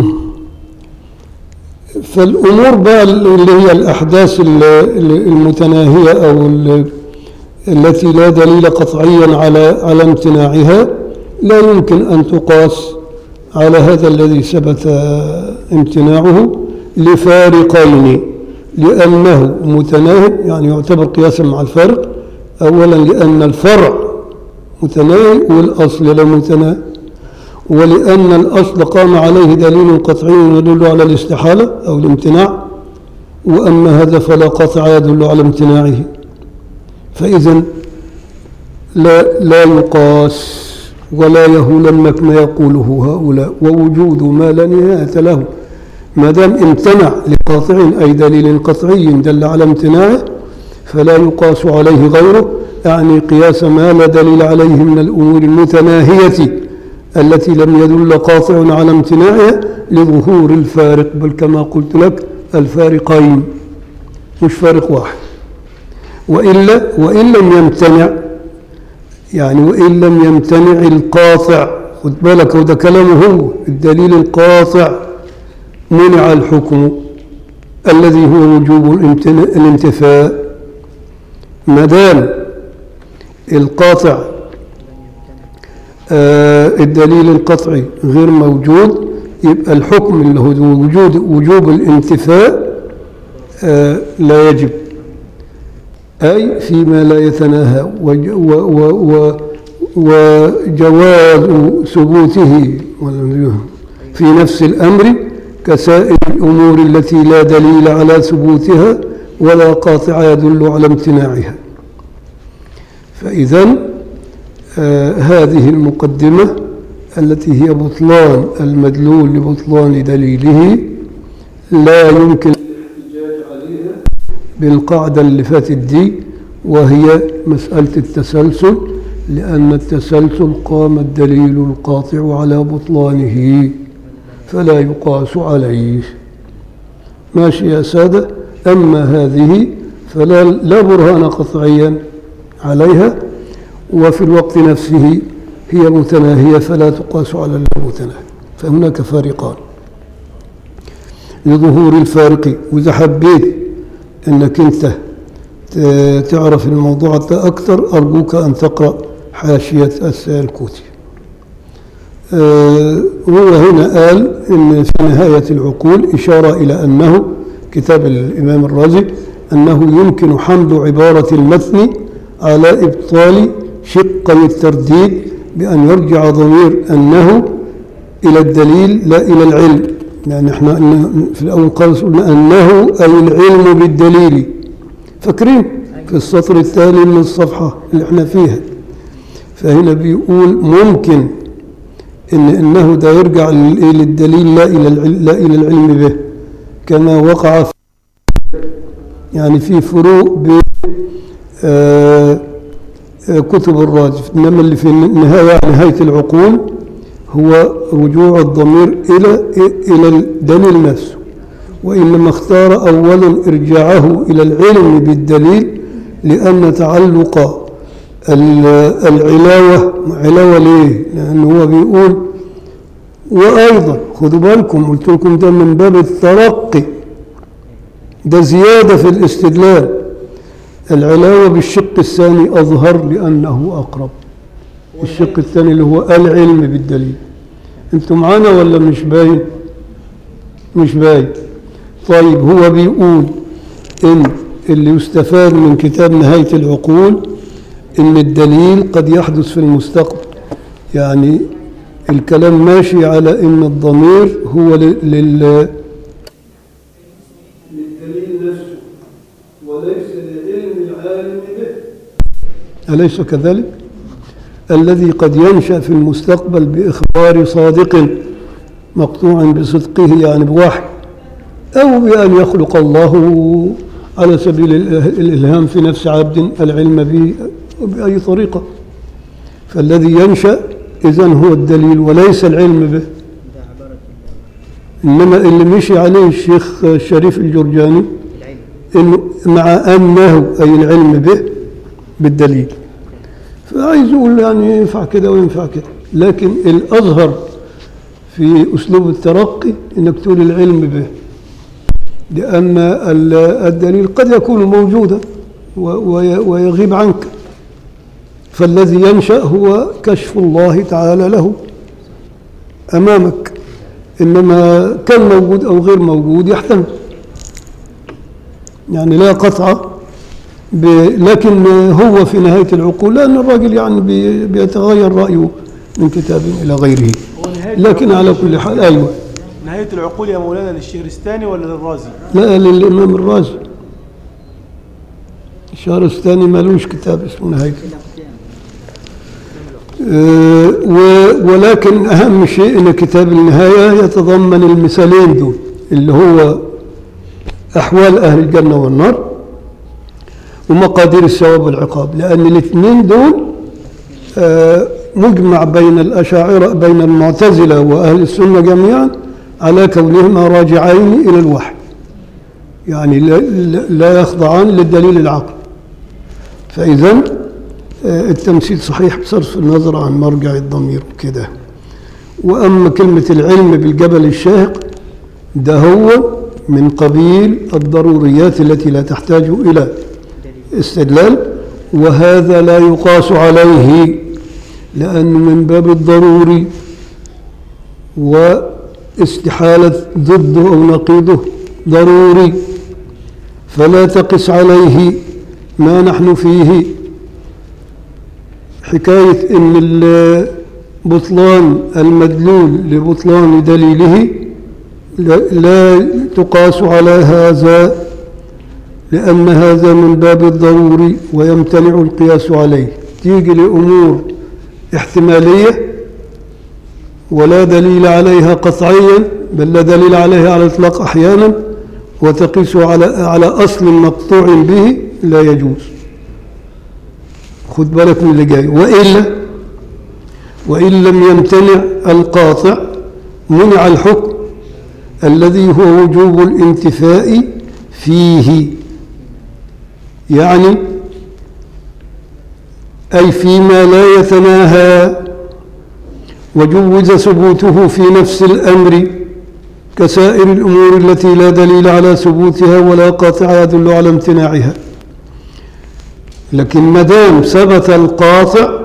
فالأمور بقى اللي هي الأحداث ال- ال- المتناهية أو ال- التي لا دليل قطعيا على على امتناعها لا يمكن أن تقاس على هذا الذي ثبت امتناعه لفارقين لأنه متناهي يعني يعتبر قياسا مع الفرق أولا لأن الفرع متناهي والأصل لا متناهي ولأن الأصل قام عليه دليل قطعي يدل على الاستحالة أو الامتناع وأما هذا فلا قطع يدل على امتناعه فإذا لا لا يقاس ولا يهولنك ما يقوله هؤلاء ووجود ما لا نهاية له ما دام امتنع لقاطع أي دليل قطعي دل على امتناعه فلا يقاس عليه غيره يعني قياس ما لا دليل عليه من الأمور المتناهية التي لم يدل قاطع على امتناعها لظهور الفارق بل كما قلت لك الفارقين مش فارق واحد وإلا وإن لم يمتنع يعني وإن لم يمتنع القاطع خد بالك وده كلامه هو الدليل القاطع منع الحكم الذي هو وجوب الامتنا- الانتفاء ما دام القاطع آه، الدليل القطعي غير موجود يبقى الحكم اللي هو وجود وجوب الانتفاء آه، لا يجب أي فيما لا يتناهى وج- و- و- و- وجواز ثبوته في نفس الأمر كسائر الأمور التي لا دليل على ثبوتها ولا قاطع يدل على امتناعها فإذا آه هذه المقدمة التي هي بطلان المدلول لبطلان دليله لا يمكن الاحتجاج عليها بالقاعدة اللي فاتت دي وهي مسألة التسلسل لأن التسلسل قام الدليل القاطع على بطلانه فلا يقاس عليه ماشي يا سادة أما هذه فلا لا برهان قطعيا عليها وفي الوقت نفسه هي متناهية فلا تقاس على المتناهي فهناك فارقان لظهور الفارق وإذا حبيت أنك أنت ت- تعرف الموضوع ده أكثر أرجوك أن تقرأ حاشية السالكوتي آه، هو هنا قال إن في نهاية العقول إشارة إلى أنه كتاب الإمام الرازي أنه يمكن حمل عبارة المتن على إبطال شقي الترديد بأن يرجع ضمير أنه إلى الدليل لا إلى العلم يعني احنا قلنا في الأول خالص قلنا أنه أي العلم بالدليل فاكرين في السطر التالي من الصفحة اللي احنا فيها فهنا بيقول ممكن إن إنه ده يرجع لل- للدليل لا إلى العلم لا إلى العلم به كما وقع في يعني في فروق بين آه، آه، كتب الراجف إنما اللي في النهاية نهاية العقول هو رجوع الضمير إلى إلى الدليل نفسه وإنما اختار أولا إرجاعه إلى العلم بالدليل لأن تعلق ال- العلاوة علاوة ليه؟ لأنه هو بيقول وأيضا خدوا بالكم قلت لكم ده من باب الترقي ده زيادة في الاستدلال العلاوة بالشق الثاني أظهر لأنه أقرب الشق الثاني اللي هو العلم بالدليل انتوا معانا ولا مش باين مش باين طيب هو بيقول ان اللي يستفاد من كتاب نهاية العقول ان الدليل قد يحدث في المستقبل يعني الكلام ماشي على ان الضمير هو لل لل- للدليل نفسه وليس لعلم العالم به أليس كذلك؟ الذي قد ينشأ في المستقبل بإخبار صادق مقطوع بصدقه يعني بوحي أو بأن يخلق الله على سبيل الإله- الإلهام في نفس عبد العلم به بأي طريقة فالذي ينشأ إذن هو الدليل وليس العلم به إنما اللي مشي عليه الشيخ الشريف الجرجاني إنه مع أنه أي العلم به بالدليل فعايز يقول يعني ينفع كده وينفع كده لكن الأظهر في أسلوب الترقي إنك تقول العلم به لأن ال- الدليل قد يكون موجودا و- وي- ويغيب عنك فالذي ينشأ هو كشف الله تعالى له أمامك إنما كان موجود أو غير موجود يحتمل يعني لا قطع ب... لكن هو في نهاية العقول لأن الراجل يعني بي... بيتغير رأيه من كتاب إلى غيره هو نهاية لكن على العقول كل حال أيوه نهاية العقول يا مولانا للشهرستاني ولا للرازي؟ لا للإمام الرازي الشهرستاني مالوش كتاب اسمه نهاية آه، و- ولكن أهم شيء أن كتاب النهاية يتضمن المثالين دول اللي هو أحوال أهل الجنة والنار ومقادير الثواب والعقاب لأن الاثنين دول آه، مجمع بين الأشاعرة بين المعتزلة وأهل السنة جميعا على كونهما راجعين إلى الوحي يعني لا- لا لا يخضعان للدليل العقلي فإذا آه، التمثيل صحيح بصرف النظر عن مرجع الضمير وكده وأما كلمة العلم بالجبل الشاهق ده هو من قبيل الضروريات التي لا تحتاج إلى استدلال وهذا لا يقاس عليه لأنه من باب الضروري واستحالة ضده أو نقيضه ضروري فلا تقس عليه ما نحن فيه حكاية إن ال- بطلان المدلول لبطلان دليله لا, لا تقاس على هذا لأن هذا من باب الضروري ويمتنع القياس عليه تيجي لأمور احتمالية ولا دليل عليها قطعيا بل لا دليل عليها على الإطلاق أحيانا وتقيس على على أصل مقطوع به لا يجوز خد بالك من اللي جاي وإلا وإن لم يمتنع القاطع منع الحكم الذي هو وجوب الانتفاء فيه يعني أي فيما لا يتناهى وجوز ثبوته في نفس الأمر كسائر الأمور التي لا دليل على ثبوتها ولا قاطع يدل على امتناعها لكن ما دام ثبت القاطع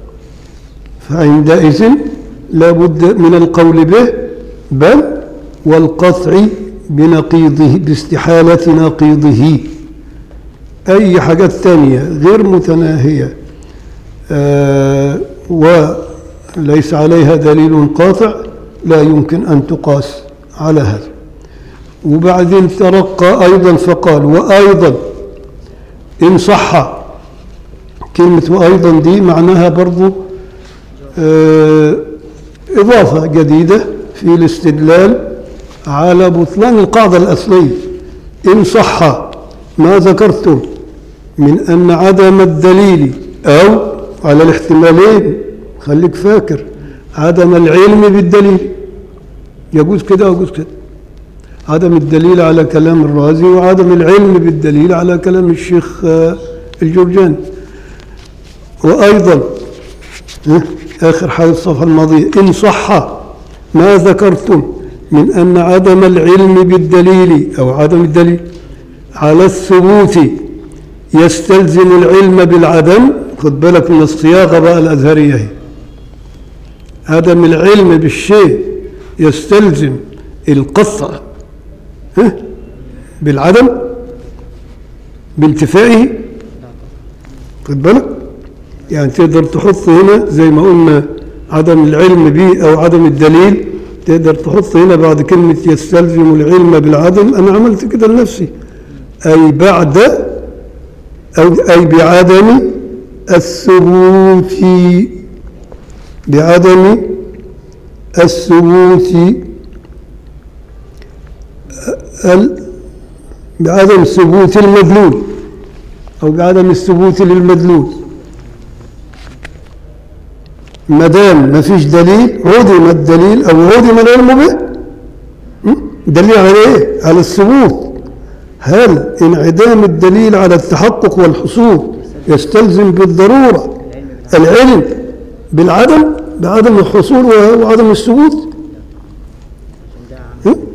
فعندئذ لا بد من القول به بل والقطع بنقيضه باستحالة نقيضه أي حاجات تانية غير متناهية آه وليس عليها دليل قاطع لا يمكن أن تقاس على هذا وبعدين ترقى أيضا فقال وأيضا إن صح كلمة وأيضا دي معناها برضو آه إضافة جديدة في الاستدلال على بطلان القاعدة الأصلية إن صح ما ذكرتم من أن عدم الدليل أو على الاحتمالين خليك فاكر عدم العلم بالدليل يجوز كده ويجوز كده عدم الدليل على كلام الرازي وعدم العلم بالدليل على كلام الشيخ آه، الجرجاني وأيضا ها، آخر حاجة الصفحة الماضية إن صح ما ذكرتم من أن عدم العلم بالدليل أو عدم الدليل على الثبوت يستلزم العلم بالعدم خد بالك من الصياغة بقى الأزهرية هي عدم العلم بالشيء يستلزم القطع ها؟ بالعدم بانتفائه خد بالك يعني تقدر تحط هنا زي ما قلنا عدم العلم به أو عدم الدليل تقدر تحط هنا بعد كلمة يستلزم العلم بالعدم أنا عملت كده لنفسي أي بعد أو أي بعدم الثبوت بعدم الثبوت ال- بعدم ثبوت المدلول أو بعدم الثبوت للمدلول ما دام ما فيش دليل عدم الدليل أو عدم العلم به م? دليل على إيه؟ على الثبوت هل انعدام الدليل على التحقق والحصول يستلزم بالضرورة العلم بالعدم بعدم الحصول وعدم الثبوت م?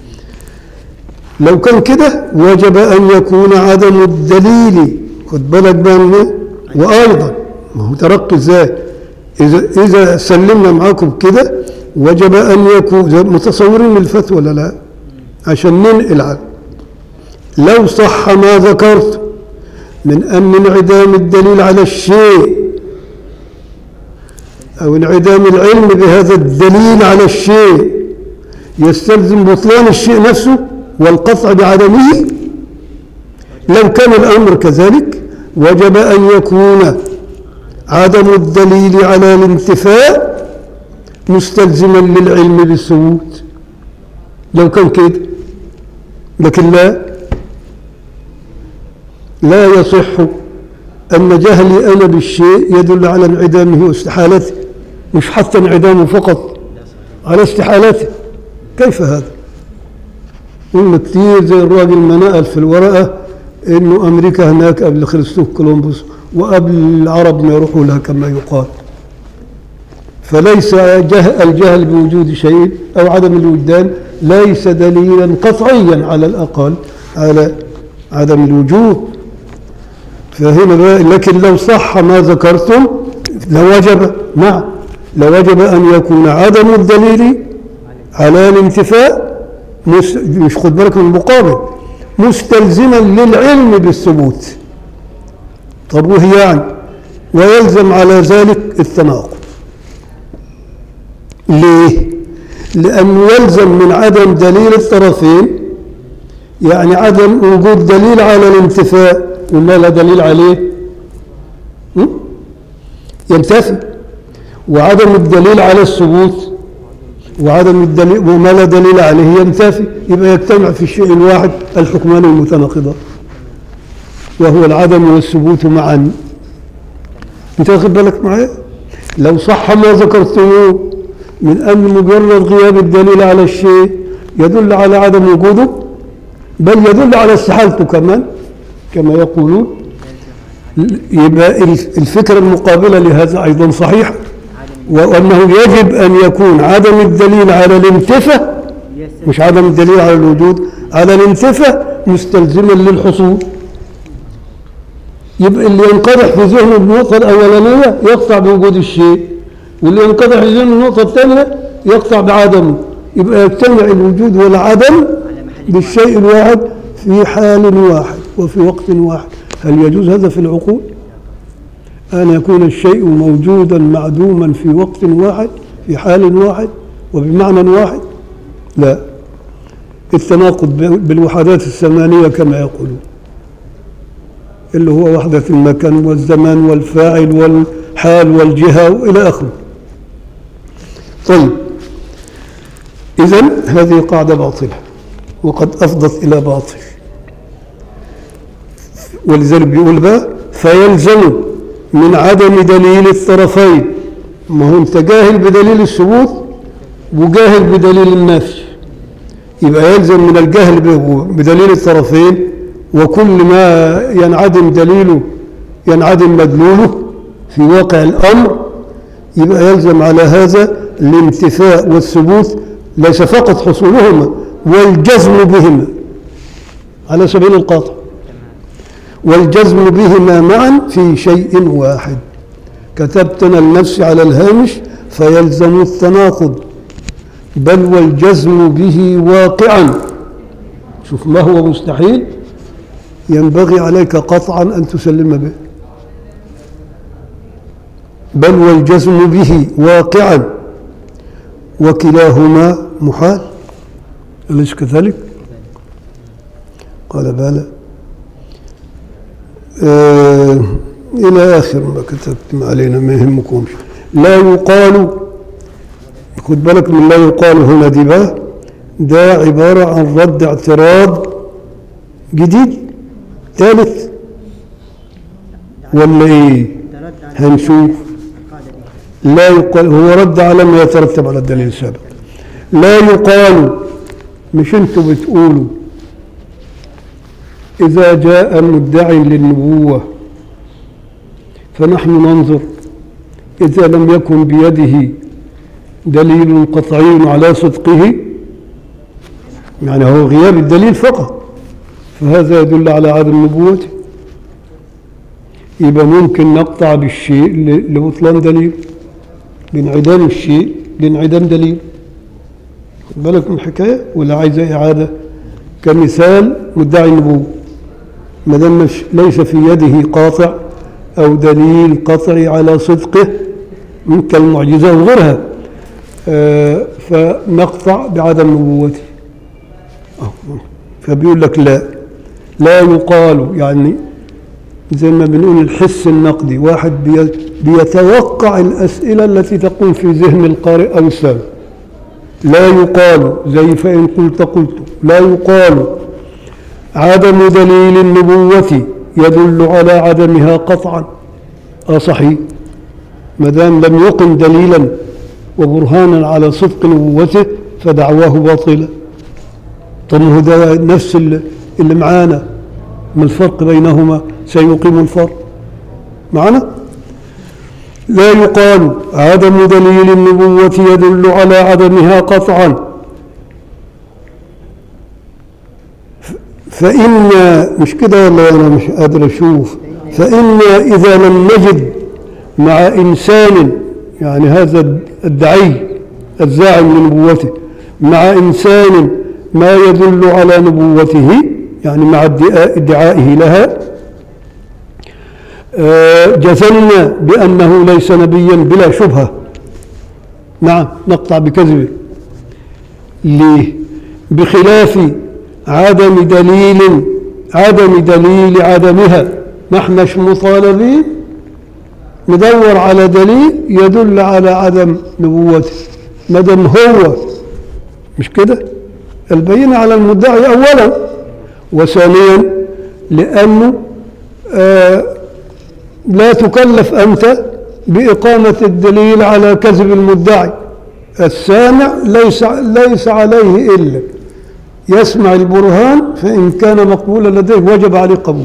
لو كان كده وجب أن يكون عدم الدليل خد بالك بقى من إيه؟ وأيضا ما هو ترقي ازاي إذا إذا سلمنا معاكم كده وجب أن يكون زي- متصورين الفتوى ولا لا عشان ننقل عنه لو صح ما ذكرت من أن انعدام الدليل على الشيء أو انعدام العلم بهذا الدليل على الشيء يستلزم بطلان الشيء نفسه والقطع بعدمه لو كان الأمر كذلك وجب أن يكون عدم الدليل على الانتفاء مستلزما للعلم بالثبوت لو كان كده لكن لا لا يصح أن جهلي أنا بالشيء يدل على انعدامه واستحالته مش حتى انعدامه فقط على استحالته كيف هذا؟ قلنا كتير زي الراجل ما نقل في الورقة إنه أمريكا هناك قبل خريستوف كولومبوس وقبل العرب ما يروحوا لها كما يقال فليس جه الجهل بوجود شيء أو عدم الوجدان ليس دليلا قطعيا على الأقل على عدم الوجود فهنا بقى لكن لو صح ما ذكرتم لوجب نعم لوجب أن يكون عدم الدليل على الانتفاء مس- مش خد بالك من المقابل مستلزما للعلم بالثبوت طب وهي يعني ويلزم على ذلك التناقض ليه؟ لأنه يلزم من عدم دليل الطرفين يعني عدم وجود دليل على الانتفاء وما لا دليل عليه م? ينتفي وعدم الدليل على الثبوت وعدم الدليل وما لا دليل عليه ينتفي يبقى يجتمع في الشيء الواحد الحكمان المتناقضان وهو العدم والثبوت معا انت واخد بالك معايا لو صح ما ذكرتموه من ان مجرد غياب الدليل على الشيء يدل على عدم وجوده بل يدل على استحالته كمان كما يقولون يبقى الفكرة المقابلة لهذا أيضا صحيحة وأنه يجب أن يكون عدم الدليل على الانتفاء مش عدم الدليل على الوجود على الانتفاء مستلزما للحصول يبقى اللي ينقدح في ذهنه النقطة الأولانية يقطع بوجود الشيء واللي ينقدح في ذهنه النقطة الثانية يقطع بعدمه يبقى يجتمع الوجود والعدم بالشيء الواحد في حال واحد وفي وقت واحد هل يجوز هذا في العقول أن يكون الشيء موجودا معدوما في وقت واحد في حال واحد وبمعنى واحد لا التناقض بالوحدات الثمانية كما يقولون اللي هو وحدة المكان والزمان والفاعل والحال والجهة وإلى آخره طيب إذا هذه قاعدة باطلة وقد أفضت إلى باطل ولذلك بيقول بقى فيلزم من عدم دليل الطرفين ما هو انت جاهل بدليل الثبوت وجاهل بدليل النفي يبقى يلزم من الجهل بدليل الطرفين وكل ما ينعدم دليله ينعدم مدلوله في واقع الأمر يبقى يلزم على هذا الانتفاء والثبوت ليس فقط حصولهما والجزم بهما على سبيل القاطع والجزم بهما معا في شيء واحد كتبتنا النفس على الهامش فيلزم التناقض بل والجزم به واقعا شوف ما هو مستحيل ينبغي عليك قطعا أن تسلم به بل والجزم به واقعا وكلاهما محال أليس كذلك قال بلى آه إلى آخر ما كتبتم علينا ما يهمكمش لا يقال خد بالك من لا يقال هنا دي بقى ده عبارة عن رد اعتراض جديد ثالث ولا ايه هنشوف لا يقال هو رد على ما يترتب على الدليل السابق لا يقال مش انتوا بتقولوا إذا جاء مدعي للنبوة فنحن ننظر إذا لم يكن بيده دليل قطعي على صدقه يعني هو غياب الدليل فقط فهذا يدل على عدم نبوته يبقى ممكن نقطع بالشيء لبطلان دليل لانعدام الشيء لانعدام دليل خد بالك من الحكايه ولا عايزه اعاده كمثال مدعي النبوه ما دام ليس في يده قاطع او دليل قطعي على صدقه كالمعجزه وغيرها آه فنقطع بعدم نبوته فبيقول لك لا لا يقال يعني زي ما بنقول الحس النقدي واحد بيتوقع الأسئلة التي تقوم في ذهن القارئ أو السامع لا يقال زي فإن قلت قلت لا يقال عدم دليل النبوة يدل على عدمها قطعا اه صحيح ما دام لم يقم دليلا وبرهانا على صدق نبوته فدعواه باطله طب هو ده نفس اللي معانا ما الفرق بينهما سيقيم الفرق معنا لا يقال عدم دليل النبوة يدل على عدمها قطعا فإن مش كده ولا أنا مش قادر أشوف فإن إذا لم نجد مع إنسان يعني هذا الدعي الزاعم لنبوته مع إنسان ما يدل على نبوته يعني مع ادعاء- ادعائه لها آه، جزمنا بأنه ليس نبيا بلا شبهة نعم نقطع بكذبه ليه بخلاف عدم دليل عدم دليل عدمها ما احناش مطالبين ندور على دليل يدل على عدم نبوته ما دام هو مش كده البينة على المدعي أولا وثانيا لأنه آه لا تكلف أنت بإقامة الدليل على كذب المدعي السامع ليس ليس عليه إلا يسمع البرهان فإن كان مقبولا لديه وجب عليه قبول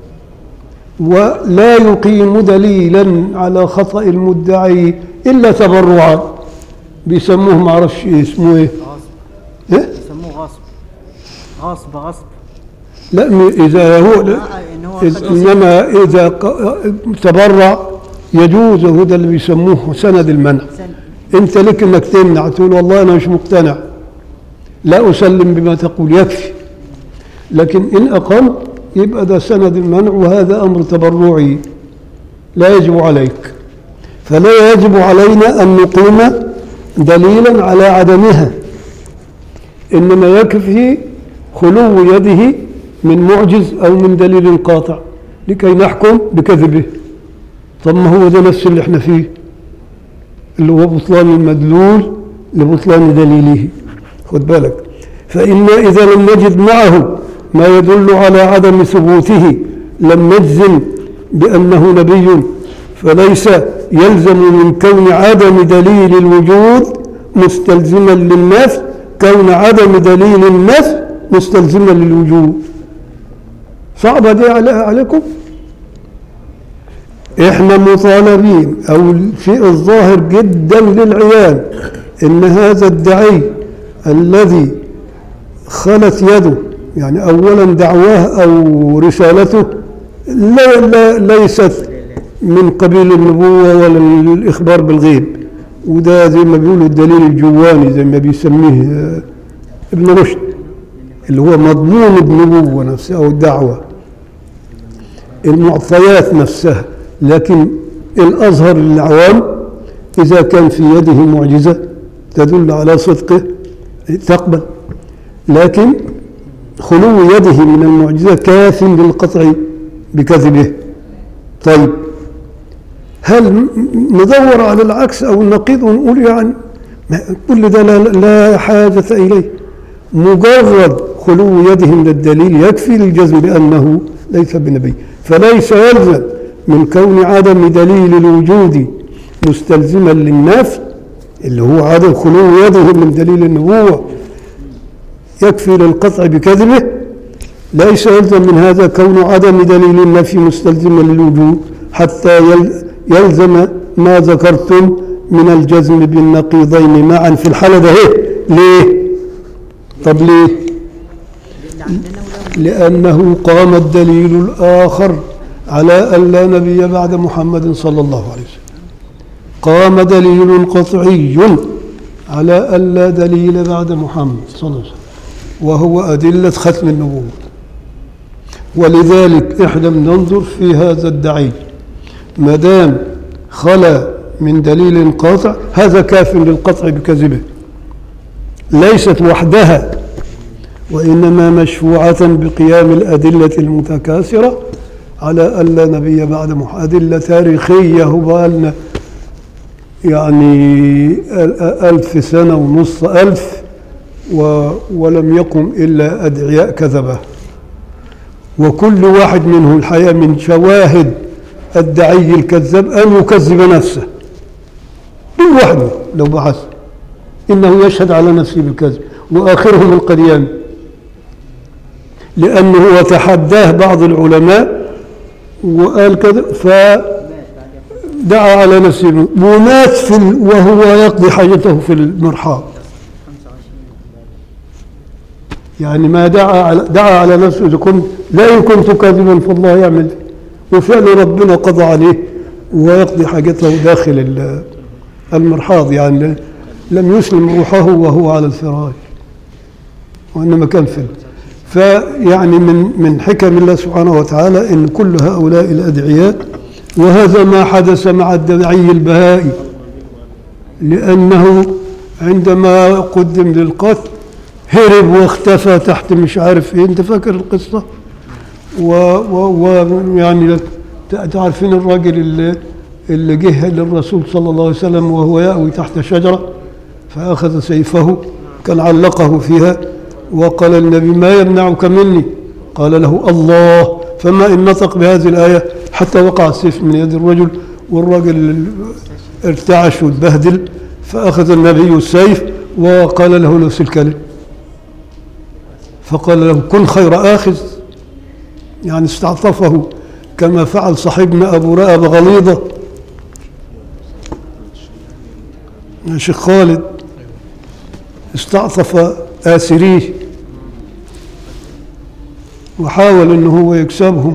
ولا يقيم دليلا على خطأ المدعي إلا تبرعا بيسموه معرفش إيه اسمه إيه غصب إيه؟ يسموه غصب غصب غصب لا م- إذا هو آه، إن هو إذ خد إنما إذا ق- تبرع يجوز وده اللي بيسموه سند المنع سن- أنت لك إنك تمنع تقول والله أنا مش مقتنع لا أسلم بما تقول يكفي لكن إن أقمت يبقى ده سند المنع وهذا أمر تبرعي لا يجب عليك فلا يجب علينا أن نقيم دليلا على عدمها إنما يكفي خلو يده من معجز أو من دليل قاطع لكي نحكم بكذبه طب ما هو ده نفس اللي احنا فيه اللي هو بطلان المدلول لبطلان دليله خد بالك فإنا إذا لم نجد معه ما يدل على عدم ثبوته لم نجزم بأنه نبي فليس يلزم من كون عدم دليل الوجود مستلزما للنفي كون عدم دليل النفي مستلزما للوجود صعبة دي على- عليكم احنا مطالبين او الشيء الظاهر جدا للعيان ان هذا الدعي الذي خلت يده يعني اولا دعواه او رسالته لا لا ليست من قبيل النبوه ولا الاخبار بالغيب وده زي ما بيقولوا الدليل الجواني زي ما بيسميه آه، ابن رشد اللي هو مضمون النبوه نفسها او الدعوه المعطيات نفسها لكن الأظهر للعوام إذا كان في يده معجزة تدل على صدقه تقبل لكن خلو يده من المعجزة كاف للقطع بكذبه طيب هل ن- ندور على العكس أو النقيض ونقول يعني ما- كل ده لا, لا حاجة إليه مجرد خلو يده من الدليل يكفي للجزم بأنه ليس بنبي فليس يلزم من كون عدم دليل الوجود مستلزما للنفي اللي هو عدم خلو يده من دليل النبوة يكفي للقطع بكذبه ليس يلزم من هذا كون عدم دليل النفي مستلزما للوجود حتى يل- يلزم ما ذكرتم من الجزم بالنقيضين معا في الحالة ده إيه؟ ليه؟ طب ليه؟ لأن عندنا ولا لأنه قام الدليل الآخر على أن لا نبي بعد محمد صلى الله عليه وسلم قام دليل قطعي على أن لا دليل بعد محمد صلى الله عليه وسلم وهو أدلة ختم النبوة ولذلك احنا بننظر في هذا الدعي ما دام خلا من دليل قاطع هذا كاف للقطع بكذبه ليست وحدها وإنما مشفوعة بقيام الأدلة المتكاثرة على أن لا نبي بعد محمد أدلة تاريخية هو لنا يعني ال- ألف سنة ونص ألف و ولم يقم إلا أدعياء كذبة وكل واحد منه الحقيقة من شواهد الدعي الكذاب أن يكذب نفسه كل واحد منهم لو بحث إنه يشهد على نفسه بالكذب وآخرهم القديان لأنه وتحداه بعض العلماء وقال كذا فدعا على نفسه ومات في ال- وهو يقضي حاجته في المرحاض يعني ما دعا على دعا على نفسه إذا كنت لا إن كنت كاذبا فالله يعمل وفعلا ربنا قضى عليه ويقضي حاجته داخل ال- المرحاض يعني لم يسلم روحه وهو على الفراش وإنما كان في فيعني من من حكم الله سبحانه وتعالى ان كل هؤلاء الادعياء وهذا ما حدث مع الداعي البهائي لانه عندما قدم للقتل هرب واختفى تحت مش عارف ايه انت فاكر القصه و, و, و يعني تعرفين الراجل اللي اللي جه للرسول صلى الله عليه وسلم وهو يأوي تحت شجرة فأخذ سيفه كان علقه فيها وقال النبي ما يمنعك مني قال له الله فما إن نطق بهذه الآية حتى وقع السيف من يد الرجل والرجل ارتعش واتبهدل فأخذ النبي السيف وقال له نفس الكلمة فقال له كن خير آخذ يعني استعطفه كما فعل صاحبنا أبو رأب غليظة يا شيخ خالد استعطف آسريه وحاول أنه هو يكسبهم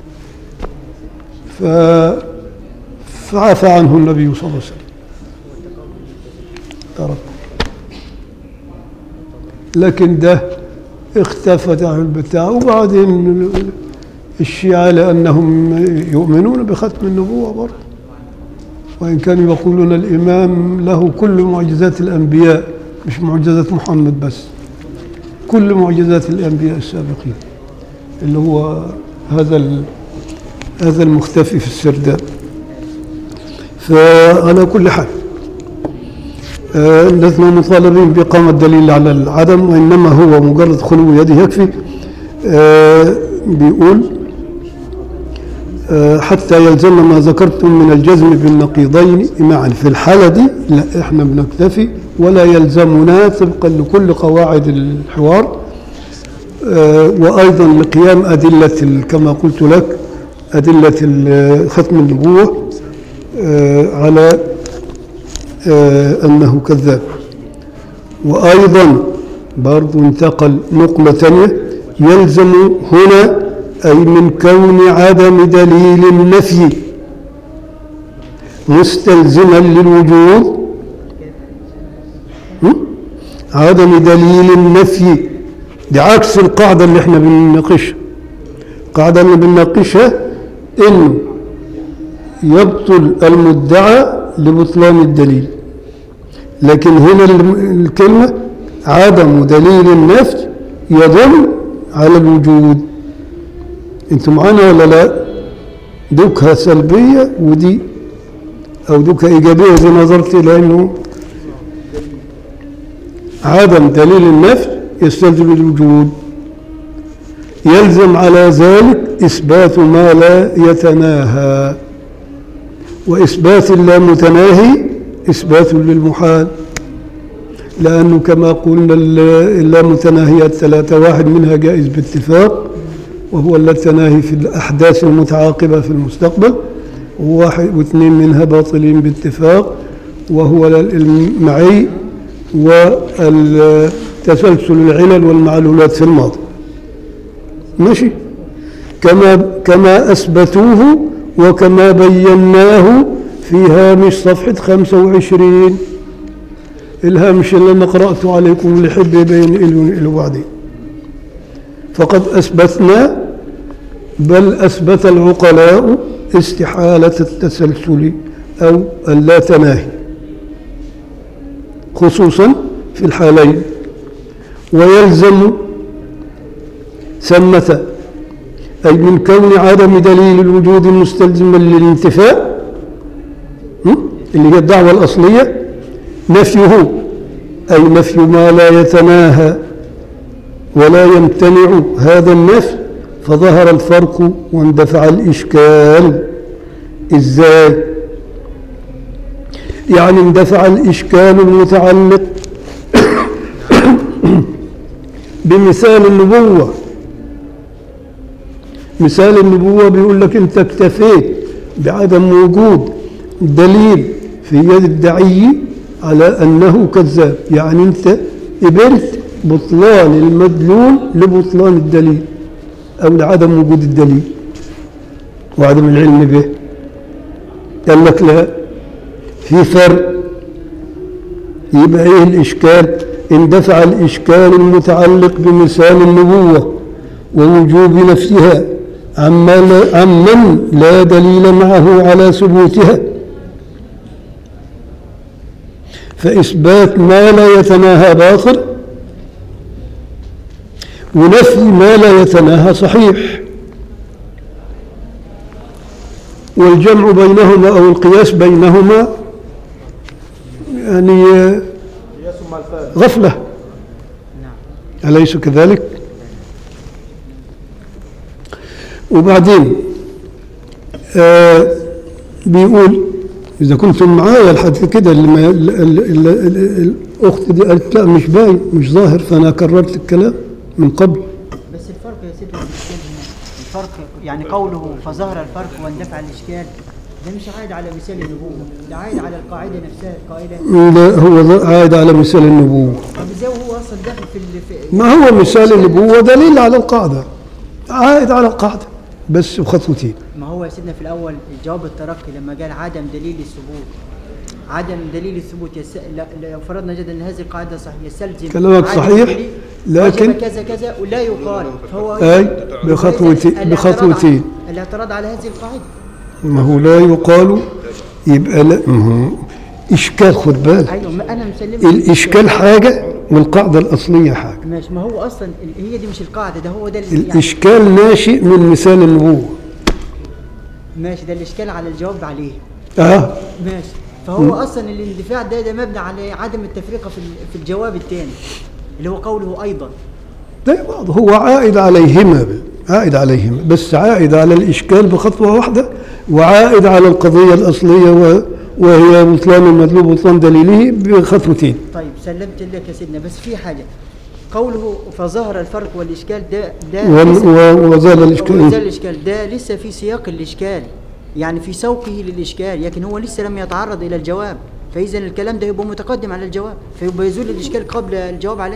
ف... فعفى عنه النبي صلى الله عليه وسلم ترك لكن ده اختفى ده البتاع وبعدين الشيعة لأنهم يؤمنون بختم النبوة برضه وإن كانوا يقولون الإمام له كل معجزات الأنبياء مش معجزات محمد بس كل معجزات الأنبياء السابقين اللي هو هذا ال- هذا المختفي في السرداب فعلى كل حال آه، لسنا مطالبين بإقامة دليل على العدم وإنما هو مجرد خلو يده يكفي آه، بيقول آه، حتى يلزم ما ذكرتم من الجزم بالنقيضين معا في الحالة دي لا احنا بنكتفي ولا يلزمنا طبقا لكل قواعد الحوار آه، وأيضا لقيام أدلة ال- كما قلت لك أدلة ال- ختم النبوة آه، على آه، أنه كذاب وأيضا برضو انتقل نقلة ثانية يلزم هنا أي من كون عدم دليل النفي مستلزما للوجود هم؟ عدم دليل النفي بعكس القاعدة اللي احنا بنناقشها القاعدة اللي بنناقشها انه يبطل المدعى لبطلان الدليل لكن هنا الم- الكلمة عدم دليل النفي يدل على الوجود انتوا معانا ولا لا دوكها سلبية ودي او دوكها ايجابية زي نظرت الى انه عدم دليل النفي يستلزم الوجود يلزم على ذلك إثبات ما لا يتناهى وإثبات اللا متناهي إثبات للمحال لأنه كما قلنا ال- اللا متناهيات ثلاثة واحد منها جائز باتفاق وهو اللا تناهي في الأحداث المتعاقبة في المستقبل وواحد واثنين منها باطلين باتفاق وهو المعي والتسلسل العلل والمعلولات في الماضي ماشي كما كما أثبتوه وكما بيناه في هامش صفحة 25 الهامش اللي أنا قرأته عليكم اللي يحب يبين إلي إلى بعدين فقد أثبتنا بل أثبت العقلاء استحالة التسلسل أو اللا تناهي خصوصا في الحالين ويلزم ثمة أي من كون عدم دليل الوجود مستلزما للانتفاء م? اللي هي الدعوة الأصلية نفيه أي نفي ما لا يتناهى ولا يمتنع هذا النفي فظهر الفرق واندفع الإشكال إزاي يعني اندفع الإشكال المتعلق بمثال النبوة مثال النبوة بيقول لك انت اكتفيت بعدم وجود دليل في يد الدعي على انه كذاب يعني انت قبلت بطلان المدلول لبطلان الدليل او لعدم وجود الدليل وعدم العلم به قال لك لا في فرق يبقى ايه الاشكال اندفع الاشكال المتعلق بمثال النبوه ووجوب نفسها عما لا عمن لا دليل معه على ثبوتها فإثبات ما لا يتناهى باطل ونفي ما لا يتناهى صحيح والجمع بينهما أو القياس بينهما يعني قياس مع الفارق غفلة أليس كذلك؟ وبعدين آه بيقول إذا كنتم معايا لحد كده اللي ما ال- ال- ال- ال- الأخت دي قالت لا مش باين مش ظاهر فأنا كررت الكلام من قبل بس الفرق يا سيدي الاشكال هنا الفرق يعني قوله فظهر الفرق واندفع الاشكال ده مش عايد على مثال النبوه ده عايد على القاعده نفسها القائله لا هو ظ- عائد على مثال النبوة طب ازاي وهو اصلا داخل في, ال- في ما هو مثال النبوة دليل على القاعدة عائد على القاعدة بس بخطوتين ما هو يا سيدنا في الاول جواب الترقي لما قال عدم دليل الثبوت عدم دليل الثبوت يس... لا- لو فرضنا جدا ان هذه القاعده صحيحه يستلزم كلامك عدم صحيح، دليل لكن- وجب كذا كذا ولا يقال فهو أي بخطوتين الاعتراض- بخطوتين الاعتراض على هذه القاعده ما هو لا يقال يبقى لا ما هو إشكال خد بالك ايوه ما انا مسلم الإشكال حاجة والقاعدة الأصلية حاجة ماشي ما هو اصلا ال- هي دي مش القاعده ده هو ده ال- يعني الإشكال ناشئ من مثال النبوة ماشي ده الاشكال على الجواب عليه آه ماشي فهو اصلا الاندفاع ده ده مبني على عدم التفرقه في ال- في الجواب الثاني اللي هو قوله ايضا ده بعض هو عائد عليهما عائد عليهما بس عائد على الإشكال بخطوة واحدة وعائد على القضية الأصلية و- وهي بطلان المدلوب بطلان دليله بخطوتين طيب سلمت لك يا سيدنا بس في حاجه قوله فظهر الفرق والاشكال ده ده وال- لسه- و- وزال الإشكال. وزال الاشكال ده لسه في سياق الاشكال يعني في سوقه للاشكال لكن هو لسه لم يتعرض الى الجواب فاذا الكلام ده يبقى متقدم على الجواب فيبقى يزول الاشكال قبل الجواب عليه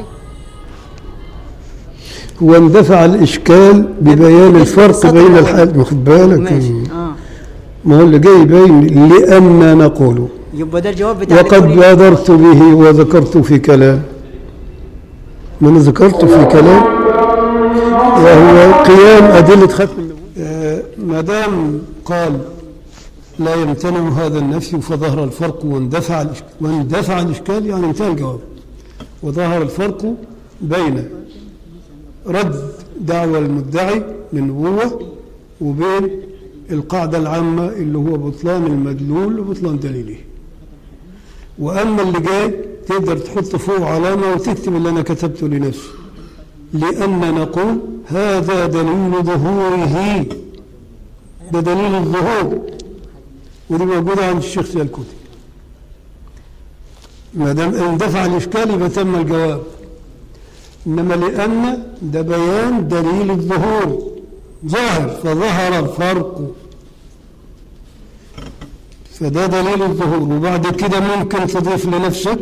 واندفع الإشكال ببيان الفرق بين الحال واخد بالك ماشي اه ما هو اللي جاي باين لأن نقول يبقى ده الجواب بتاع وقد القول- بادرت به وذكرت في كلام من ذكرت في كلام وهو قيام أدلة ختم النبوة آه، ما دام قال لا يمتنع هذا النفي فظهر الفرق واندفع الإشكال واندفع الإشكال يعني انتهى الجواب وظهر الفرق بين رد دعوى المدعي للنبوة وبين القاعدة العامة اللي هو بطلان المدلول وبطلان دليله وأما اللي جاي تقدر تحط فوق علامة وتكتب اللي أنا كتبته لنفسي لأن نقول هذا دليل ظهوره ده دليل الظهور ودي موجودة عند الشيخ سيد الكوتي ما دام اندفع الإشكال يبقى تم الجواب إنما لأن ده بيان دليل الظهور ظاهر فظهر الفرق فده دليل الظهور وبعد كده ممكن تضيف لنفسك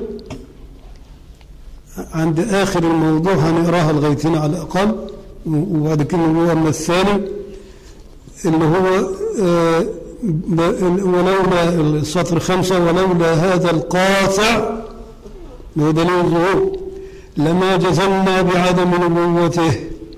عند آخر الموضوع هنقراها لغاية هنا على الأقل وبعد كده هو أما الثاني اللي هو آه، ب- ولولا السطر خمسة ولولا هذا القاطع اللي هو دليل الظهور لما جزمنا بعدم نبوته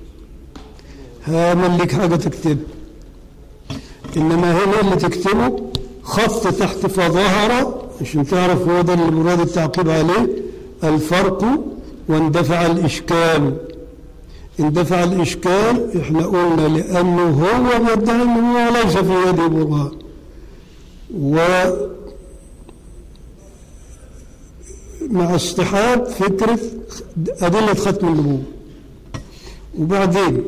ها من لك حاجة تكتب إنما هنا اللي تكتبه خط تحت فظهر عشان تعرف هو ده اللي مراد التعقيب عليه الفرق واندفع الإشكال اندفع الإشكال احنا قلنا لأنه هو بيدعي أنه هو ليس في يده برهان و مع اصطحاب فكرة أدلة ختم النبوة وبعدين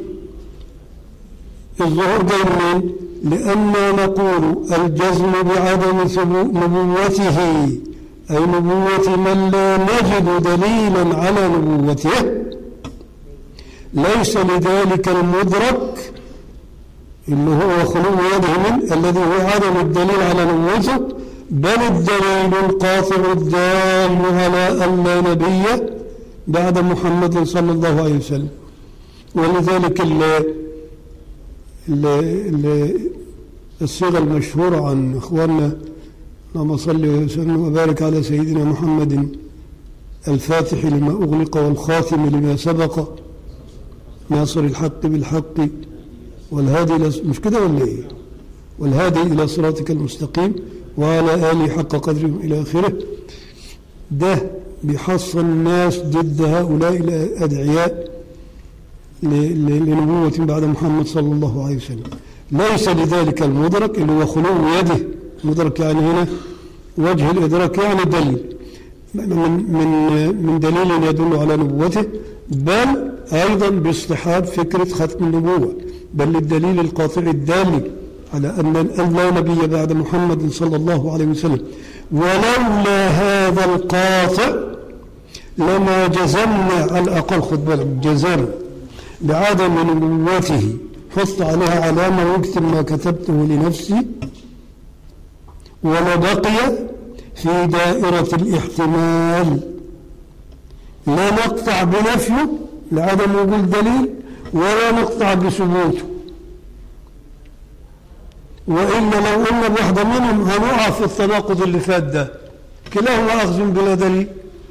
الظهور جاي منين؟ لأننا نقول الجزم بعدم ثبو- نبوته أي نبوة من لا نجد دليلا على نبوته ليس لذلك المدرك اللي هو خلو يده منه الذي هو عدم الدليل على نبوته بل الدليل القاطع الدال على أن لا نبي بعد محمد صلى الله عليه وسلم ولذلك ال ال ال الصيغة المشهورة عن إخواننا اللهم صل وسلم وبارك على سيدنا محمد الفاتح لما أغلق والخاتم لما سبق ناصر الحق بالحق والهادي إلى مش كده ولا إيه؟ والهادي إلى صراطك المستقيم وعلى آله حق قدره إلى آخره ده بيحصن الناس ضد هؤلاء الأدعياء ل- ل- لنبوة بعد محمد صلى الله عليه وسلم ليس لذلك المدرك اللي هو خلو يده مدرك يعني هنا وجه الإدراك يعني دليل من من من دليل يدل على نبوته بل أيضا باصطحاب فكرة ختم النبوة بل للدليل القاطع الدال على أن أن لا نبي بعد محمد صلى الله عليه وسلم ولولا هذا القاطع لما جزمنا على الأقل خد بالك جزمنا بعدم نبوته حط عليها علامة واكتب ما كتبته لنفسي ولبقي في دائرة الاحتمال لا نقطع بنفيه لعدم وجود دليل ولا نقطع بثبوته وإلا لو قلنا بواحدة منهم هنقع في التناقض اللي فات ده كلاهما أخذ بلا دليل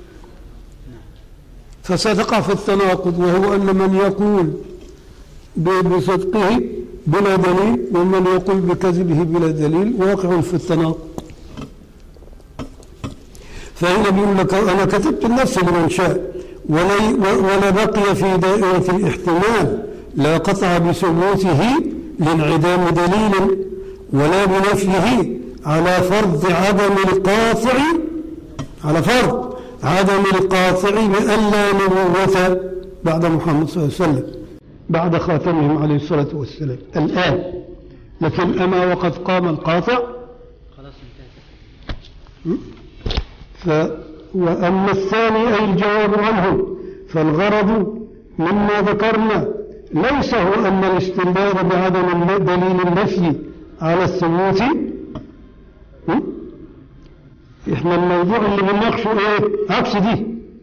فستقع في التناقض وهو أن من يقول ب- بصدقه بلا دليل ومن يقول بكذبه بلا دليل واقع في التناقض فهنا بيقول لك أنا كتبت النفس لمن شاء ولي- ولا بقي في دائرة الاحتمال لا قطع بثبوته لانعدام دليل ولا بنفيه على فرض عدم القاطع على فرض عدم القاطع بأن لا نبوة بعد محمد صلى الله عليه وسلم بعد خاتمهم عليه الصلاة والسلام الآن لكن أما وقد قام القاطع خلاص انتهت ف وأما الثاني أي الجواب عنه فالغرض مما ذكرنا ليس هو أن الاستنباط بعدم الن- دليل النفي على الثبوت م? احنا الموضوع اللي بنناقشه ايه عكس دي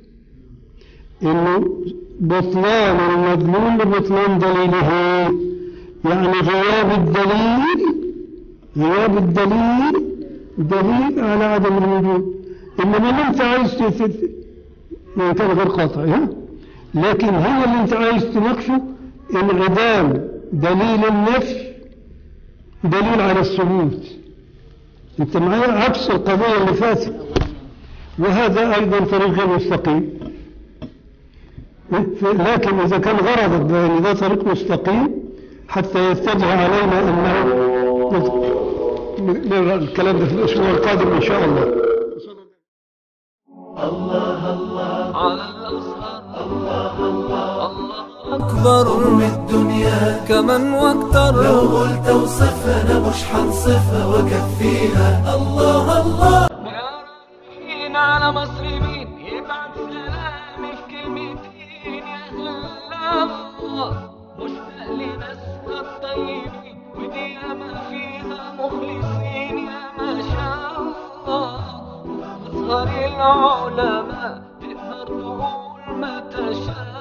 انه بطلان المدلول لبطلان دليله يعني غياب الدليل غياب الدليل دليل على عدم الوجود انما اللي انت عايز تثبت ما كان غير قاطع ها لكن هو اللي انت عايز تناقشه انعدام دليل النفي دليل على الثبوت انت معايا عكس القضيه اللي فاتت وهذا ايضا طريق غير مستقيم ف- لكن اذا كان غرضك بان ده طريق مستقيم حتى يتجه علينا انه نقرا الكلام ده في الاسبوع القادم ان شاء الله على الأزهر الله أكبر من الدنيا كمن واكتر لو قلت اوصفها أنا مش حنصفها وأكفيها الله الله يا رايحين على مصر مين يبعت سلامي في كلمتين يا هلا الله مشتاق لناسها الطيبين ودي ياما فيها مخلصين يا ما شاء الله أزهر العلماء تقدر تقول ما تشاء